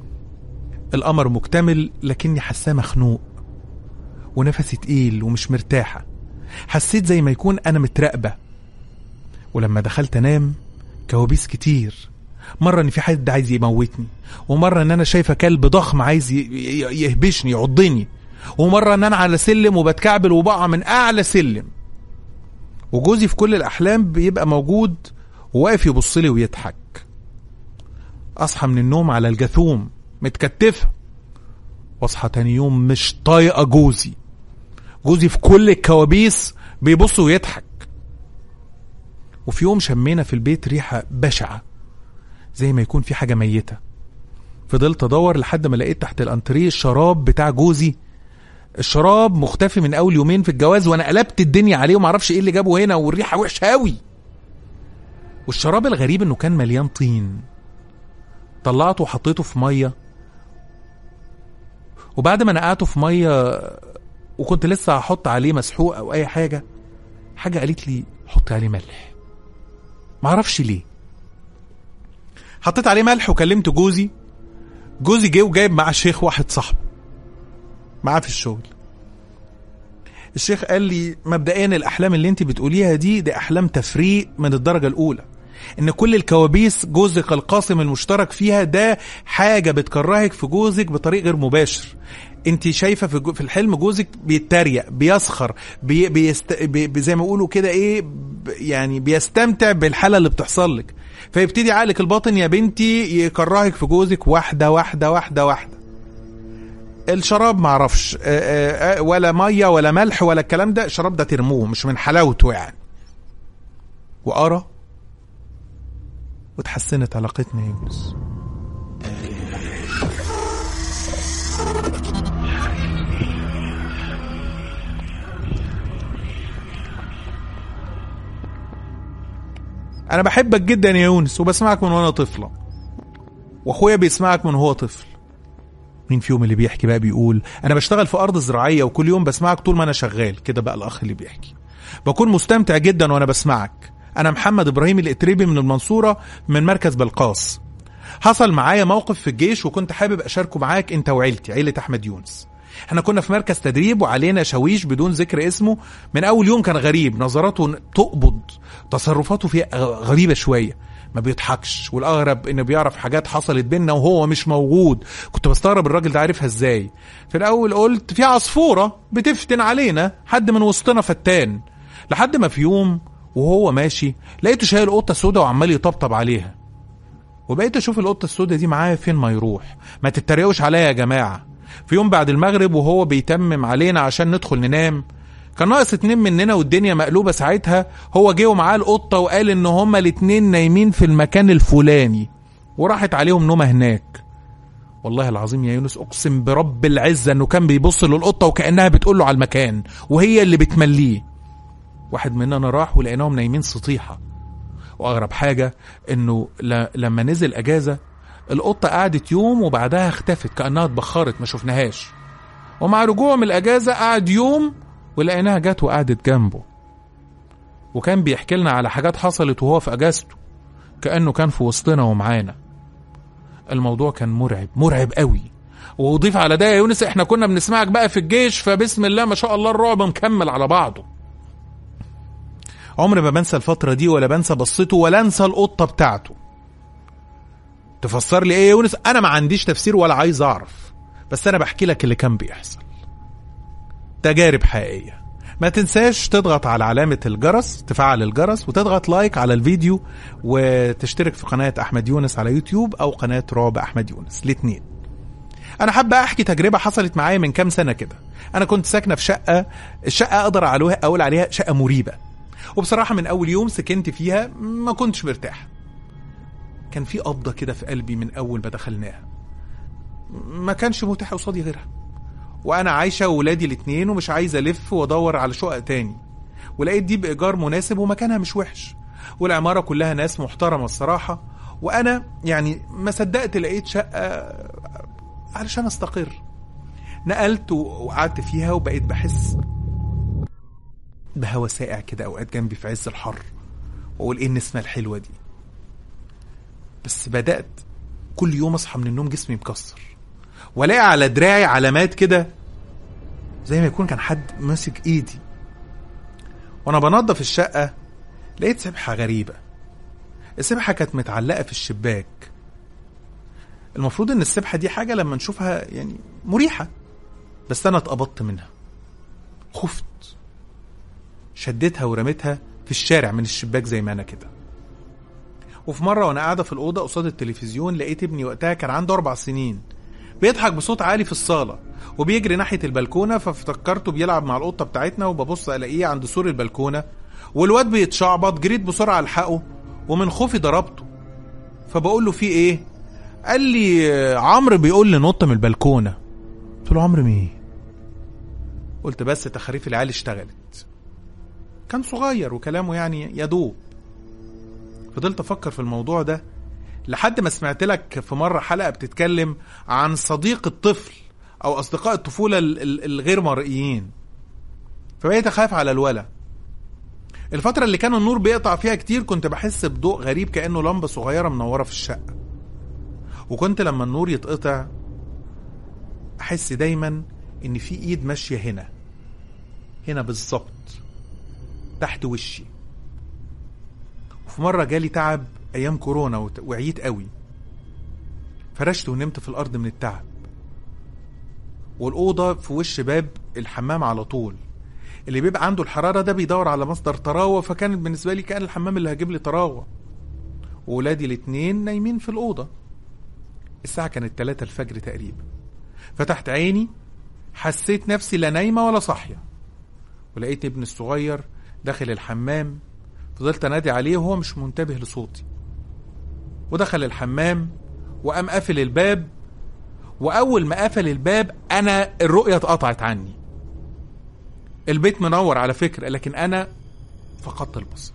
القمر مكتمل لكني حاساه مخنوق ونفسي تقيل ومش مرتاحه حسيت زي ما يكون انا متراقبه ولما دخلت انام كوابيس كتير مرة ان في حد عايز يموتني ومرة ان انا شايفة كلب ضخم عايز ي- ي- يهبشني يعضني ومرة ان انا على سلم وبتكعبل وبقع من اعلى سلم وجوزي في كل الاحلام بيبقى موجود وواقف يبص لي ويضحك اصحى من النوم على الجاثوم متكتفة واصحى تاني يوم مش طايقة جوزي جوزي في كل الكوابيس بيبص ويضحك وفي يوم شمينا في البيت ريحة بشعة زي ما يكون في حاجة ميتة فضلت ادور لحد ما لقيت تحت الانتريه الشراب بتاع جوزي الشراب مختفي من اول يومين في الجواز وانا قلبت الدنيا عليه ومعرفش ايه اللي جابه هنا والريحة وحشة قوي والشراب الغريب انه كان مليان طين طلعته وحطيته في ميه وبعد ما نقعته في ميه وكنت لسه هحط عليه مسحوق او اي حاجه حاجه قالت لي حط عليه ملح معرفش ليه حطيت عليه ملح وكلمت جوزي جوزي جه وجايب معاه شيخ واحد صاحبه معاه في الشغل الشيخ قال لي مبدئيا الاحلام اللي انت بتقوليها دي دي احلام تفريق من الدرجه الاولى ان كل الكوابيس جوزك القاسم المشترك فيها ده حاجه بتكرهك في جوزك بطريق غير مباشر انت شايفه في, جو في الحلم جوزك بيتريق بيسخر بي بيست بي زي ما يقولوا كده ايه ب- يعني بيستمتع بالحاله اللي بتحصل لك فيبتدي عقلك الباطن يا بنتي يكرهك في جوزك واحده واحده واحده واحده الشراب معرفش آه، آه، آه، ولا ميه ولا ملح ولا الكلام ده الشراب ده ترموه مش من حلاوته يعني وارى وتحسنت علاقتنا يا يونس انا بحبك جدا يا يونس وبسمعك من وانا طفله واخويا بيسمعك من هو طفل مين فيهم اللي بيحكي بقى بيقول انا بشتغل في ارض زراعيه وكل يوم بسمعك طول ما انا شغال كده بقى الاخ اللي بيحكي بكون مستمتع جدا وانا بسمعك انا محمد ابراهيم الاتريبي من المنصوره من مركز بلقاس حصل معايا موقف في الجيش وكنت حابب اشاركه معاك انت وعيلتي عيله احمد يونس احنا كنا في مركز تدريب وعلينا شاويش بدون ذكر اسمه من اول يوم كان غريب نظراته تقبض تصرفاته فيها غريبه شويه ما بيضحكش والاغرب انه بيعرف حاجات حصلت بينا وهو مش موجود كنت بستغرب الراجل ده عارفها ازاي في الاول قلت في عصفوره بتفتن علينا حد من وسطنا فتان لحد ما في يوم وهو ماشي لقيته شايل قطه سودا وعمال يطبطب عليها وبقيت اشوف القطه السودا دي معايا فين ما يروح ما تتريقوش عليا يا جماعه في يوم بعد المغرب وهو بيتمم علينا عشان ندخل ننام كان ناقص اتنين مننا والدنيا مقلوبه ساعتها هو جه ومعاه القطه وقال ان هما الاتنين نايمين في المكان الفلاني وراحت عليهم نومه هناك والله العظيم يا يونس اقسم برب العزه انه كان بيبص للقطه وكانها بتقول له على المكان وهي اللي بتمليه واحد مننا راح ولقيناهم نايمين سطيحه واغرب حاجه انه ل... لما نزل اجازه القطه قعدت يوم وبعدها اختفت كانها اتبخرت ما شفناهاش ومع رجوعه من الاجازه قعد يوم ولقيناها جت وقعدت جنبه وكان بيحكي لنا على حاجات حصلت وهو في اجازته كانه كان في وسطنا ومعانا الموضوع كان مرعب مرعب قوي وضيف على ده يا يونس احنا كنا بنسمعك بقى في الجيش فبسم الله ما شاء الله الرعب مكمل على بعضه عمري ما بنسى الفترة دي ولا بنسى بصته ولا انسى القطة بتاعته تفسر لي ايه يا يونس انا ما عنديش تفسير ولا عايز اعرف بس انا بحكي لك اللي كان بيحصل تجارب حقيقية ما تنساش تضغط على علامة الجرس تفعل الجرس وتضغط لايك على الفيديو وتشترك في قناة أحمد يونس على يوتيوب أو قناة رعب أحمد يونس الاتنين أنا حابة أحكي تجربة حصلت معايا من كام سنة كده أنا كنت ساكنة في شقة الشقة أقدر أقول عليها شقة مريبة وبصراحة من أول يوم سكنت فيها ما كنتش مرتاح كان في قبضة كده في قلبي من أول ما دخلناها ما كانش متاح قصادي غيرها وانا عايشه وولادي الاتنين ومش عايز الف وادور على شقق تاني ولقيت دي بايجار مناسب ومكانها مش وحش والعماره كلها ناس محترمه الصراحه وانا يعني ما صدقت لقيت شقه علشان استقر نقلت وقعدت فيها وبقيت بحس بهوا ساقع كده اوقات جنبي في عز الحر واقول ايه النسمه الحلوه دي بس بدات كل يوم اصحى من النوم جسمي مكسر والاقي على دراعي علامات كده زي ما يكون كان حد ماسك ايدي وانا بنظف الشقه لقيت سبحه غريبه السبحه كانت متعلقه في الشباك المفروض ان السبحه دي حاجه لما نشوفها يعني مريحه بس انا اتقبضت منها خفت شديتها ورميتها في الشارع من الشباك زي ما انا كده وفي مره وانا قاعده في الاوضه قصاد التلفزيون لقيت ابني وقتها كان عنده اربع سنين بيضحك بصوت عالي في الصالة وبيجري ناحية البلكونة فافتكرته بيلعب مع القطة بتاعتنا وببص ألاقيه عند سور البلكونة والواد بيتشعبط جريت بسرعة ألحقه ومن خوفي ضربته فبقول له في إيه؟ قال لي عمرو بيقول لي نط من البلكونة قلت له عمرو مين؟ قلت بس تخاريف العيال اشتغلت كان صغير وكلامه يعني يدوب فضلت أفكر في الموضوع ده لحد ما سمعت لك في مرة حلقة بتتكلم عن صديق الطفل أو أصدقاء الطفولة الغير مرئيين فبقيت أخاف على الولا الفترة اللي كان النور بيقطع فيها كتير كنت بحس بضوء غريب كأنه لمبة صغيرة منورة في الشقة وكنت لما النور يتقطع أحس دايما إن في إيد ماشية هنا هنا بالظبط تحت وشي وفي مرة جالي تعب ايام كورونا وعييت قوي فرشت ونمت في الارض من التعب والاوضه في وش باب الحمام على طول اللي بيبقى عنده الحراره ده بيدور على مصدر طراوه فكانت بالنسبه لي كان الحمام اللي هجيب لي طراوه وولادي الاتنين نايمين في الاوضه الساعه كانت 3 الفجر تقريبا فتحت عيني حسيت نفسي لا نايمه ولا صاحيه ولقيت ابني الصغير داخل الحمام فضلت انادي عليه وهو مش منتبه لصوتي ودخل الحمام وقام قافل الباب واول ما قفل الباب انا الرؤيه اتقطعت عني البيت منور على فكره لكن انا فقدت البصر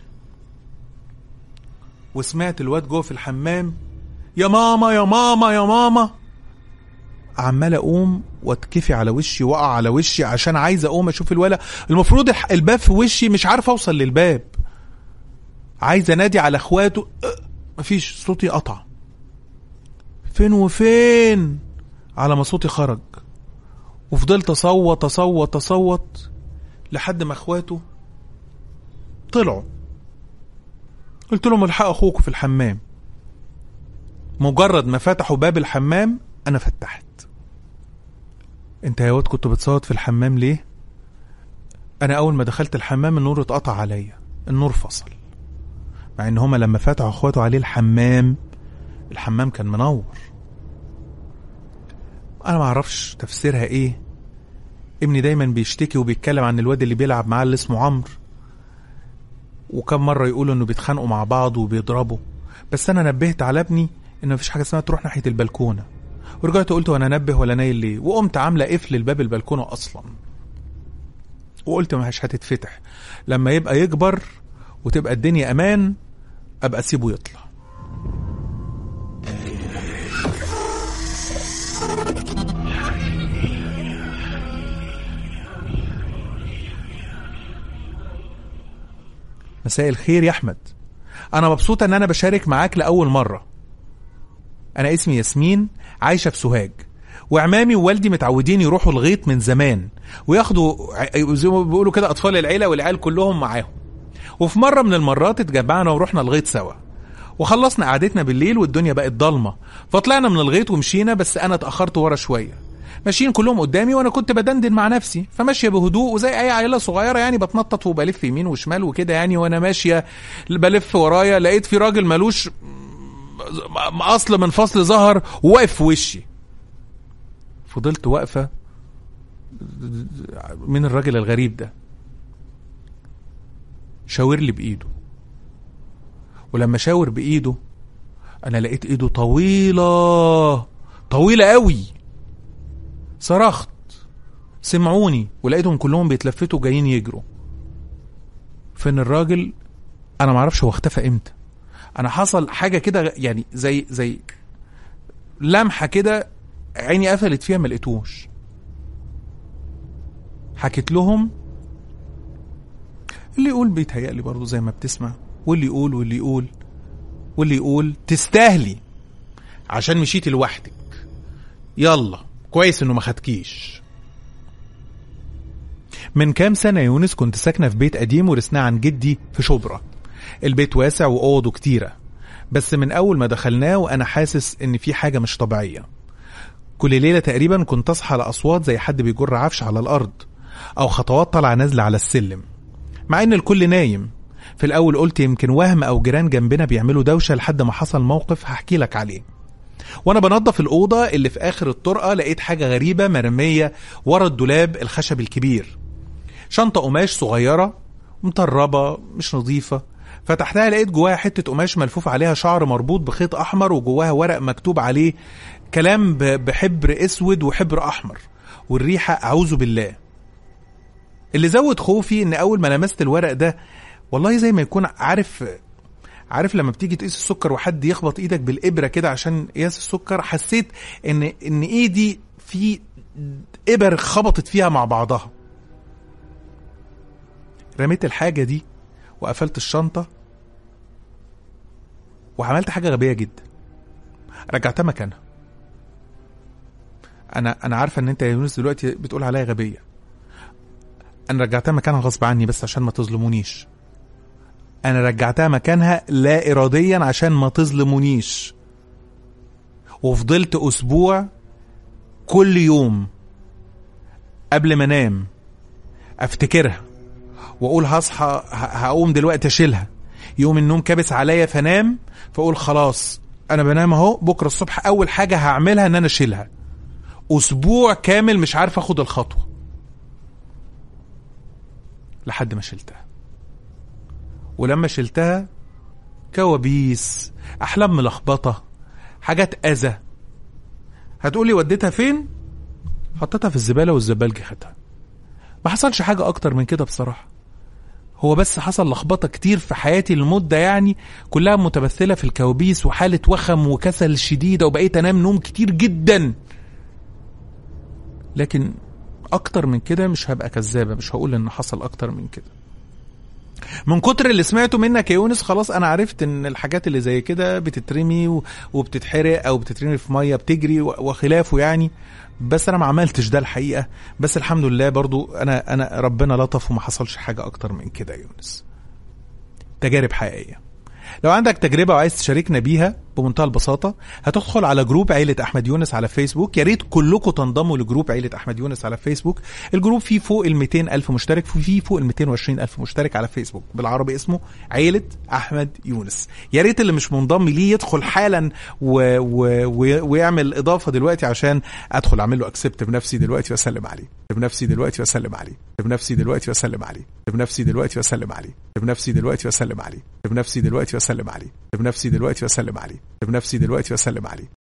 وسمعت الواد جوه في الحمام يا ماما يا ماما يا ماما عمال اقوم واتكفي على وشي واقع على وشي عشان عايز اقوم اشوف الولا المفروض الباب في وشي مش عارف اوصل للباب عايز انادي على اخواته مفيش صوتي قطع فين وفين على ما صوتي خرج وفضلت اصوت اصوت اصوت لحد ما اخواته طلعوا قلت لهم الحقوا اخوكم في الحمام مجرد ما فتحوا باب الحمام انا فتحت انت يا واد كنت بتصوت في الحمام ليه انا اول ما دخلت الحمام النور اتقطع عليا النور فصل مع ان هما لما فتحوا اخواته عليه الحمام الحمام كان منور انا ما اعرفش تفسيرها ايه ابني دايما بيشتكي وبيتكلم عن الواد اللي بيلعب معاه اللي اسمه عمرو وكم مره يقولوا انه بيتخانقوا مع بعض وبيضربوا بس انا نبهت على ابني ان مفيش حاجه اسمها تروح ناحيه البلكونه ورجعت قلت وانا انبه ولا نايل ليه وقمت عامله قفل الباب البلكونه اصلا وقلت مش هتتفتح لما يبقى يكبر وتبقى الدنيا امان ابقى اسيبه يطلع مساء الخير يا احمد انا مبسوطه ان انا بشارك معاك لاول مره انا اسمي ياسمين عايشه في سوهاج وعمامي ووالدي متعودين يروحوا الغيط من زمان وياخدوا ع- زي ما بيقولوا كده اطفال العيله والعيال كلهم معاهم وفي مره من المرات اتجمعنا ورحنا الغيط سوا وخلصنا قعدتنا بالليل والدنيا بقت ضلمه فطلعنا من الغيط ومشينا بس انا اتاخرت ورا شويه ماشيين كلهم قدامي وانا كنت بدندن مع نفسي فماشيه بهدوء وزي اي عيله صغيره يعني بتنطط وبلف يمين وشمال وكده يعني وانا ماشيه بلف ورايا لقيت في راجل ملوش م- اصل من فصل ظهر وواقف في وشي فضلت واقفه من الراجل الغريب ده شاور لي بايده ولما شاور بايده انا لقيت ايده طويله طويله قوي صرخت سمعوني ولقيتهم كلهم بيتلفتوا جايين يجروا فين الراجل انا معرفش هو اختفى امتى انا حصل حاجه كده يعني زي زي لمحه كده عيني قفلت فيها ما لقيتوش حكيت لهم اللي يقول بيتهيألي برضه زي ما بتسمع واللي يقول واللي يقول واللي يقول تستاهلي عشان مشيتي لوحدك يلا كويس انه ما خدكيش من كام سنة يا يونس كنت ساكنة في بيت قديم ورثناه عن جدي في شبرا البيت واسع وأوضه كتيرة بس من أول ما دخلناه وأنا حاسس إن في حاجة مش طبيعية كل ليلة تقريبا كنت أصحى لأصوات زي حد بيجر عفش على الأرض أو خطوات طالعة نازلة على السلم مع إن الكل نايم في الأول قلت يمكن وهم أو جيران جنبنا بيعملوا دوشة لحد ما حصل موقف هحكي لك عليه وانا بنظف الاوضه اللي في اخر الطرقه لقيت حاجه غريبه مرميه ورا الدولاب الخشب الكبير شنطه قماش صغيره مطربه مش نظيفه فتحتها لقيت جواها حته قماش ملفوف عليها شعر مربوط بخيط احمر وجواها ورق مكتوب عليه كلام ب- بحبر اسود وحبر احمر والريحه اعوذ بالله اللي زود خوفي ان اول ما لمست الورق ده والله زي ما يكون عارف عارف لما بتيجي تقيس السكر وحد يخبط ايدك بالابره كده عشان قياس السكر حسيت ان ان ايدي في ابر خبطت فيها مع بعضها رميت الحاجه دي وقفلت الشنطه وعملت حاجه غبيه جدا رجعتها مكانها انا انا عارفه ان انت يا يونس دلوقتي بتقول عليا غبيه انا رجعتها مكانها غصب عني بس عشان ما تظلمونيش انا رجعتها مكانها لا اراديا عشان ما تظلمونيش وفضلت اسبوع كل يوم قبل ما انام افتكرها واقول هصحى ه- هقوم دلوقتي اشيلها يوم النوم كابس عليا فنام فاقول خلاص انا بنام اهو بكره الصبح اول حاجه هعملها ان انا اشيلها اسبوع كامل مش عارف اخد الخطوه لحد ما شلتها ولما شلتها كوابيس احلام ملخبطه حاجات اذى هتقولي وديتها فين حطيتها في الزباله والزبال خدها ما حصلش حاجه اكتر من كده بصراحه هو بس حصل لخبطه كتير في حياتي لمده يعني كلها متمثله في الكوابيس وحاله وخم وكسل شديده وبقيت انام نوم كتير جدا لكن اكتر من كده مش هبقى كذابه مش هقول ان حصل اكتر من كده من كتر اللي سمعته منك يا يونس خلاص انا عرفت ان الحاجات اللي زي كده بتترمي و- وبتتحرق او بتترمي في ميه بتجري و- وخلافه يعني بس انا ما عملتش ده الحقيقه بس الحمد لله برضو انا انا ربنا لطف وما حصلش حاجه اكتر من كده يا يونس تجارب حقيقيه لو عندك تجربة وعايز تشاركنا بيها بمنتهى البساطة هتدخل على جروب عيلة أحمد يونس على فيسبوك يا ريت كلكم تنضموا لجروب عيلة أحمد يونس على فيسبوك الجروب فيه فوق ال 200 ألف مشترك وفيه فوق ال 220 ألف مشترك على فيسبوك بالعربي اسمه عيلة أحمد يونس يا ريت اللي مش منضم ليه يدخل حالا و... و... و... ويعمل إضافة دلوقتي عشان أدخل أعمل له أكسبت بنفسي دلوقتي وأسلم عليه بنفسي دلوقتي وأسلم عليه بنفسي دلوقتي وأسلم عليه بنفسي دلوقتي وأسلم عليه بنفسي دلوقتي وأسلم عليه بنفسي دلوقتي وأسلم عليه بنفسي دلوقتي وأسلم عليه بنفسي دلوقتي وأسلم عليه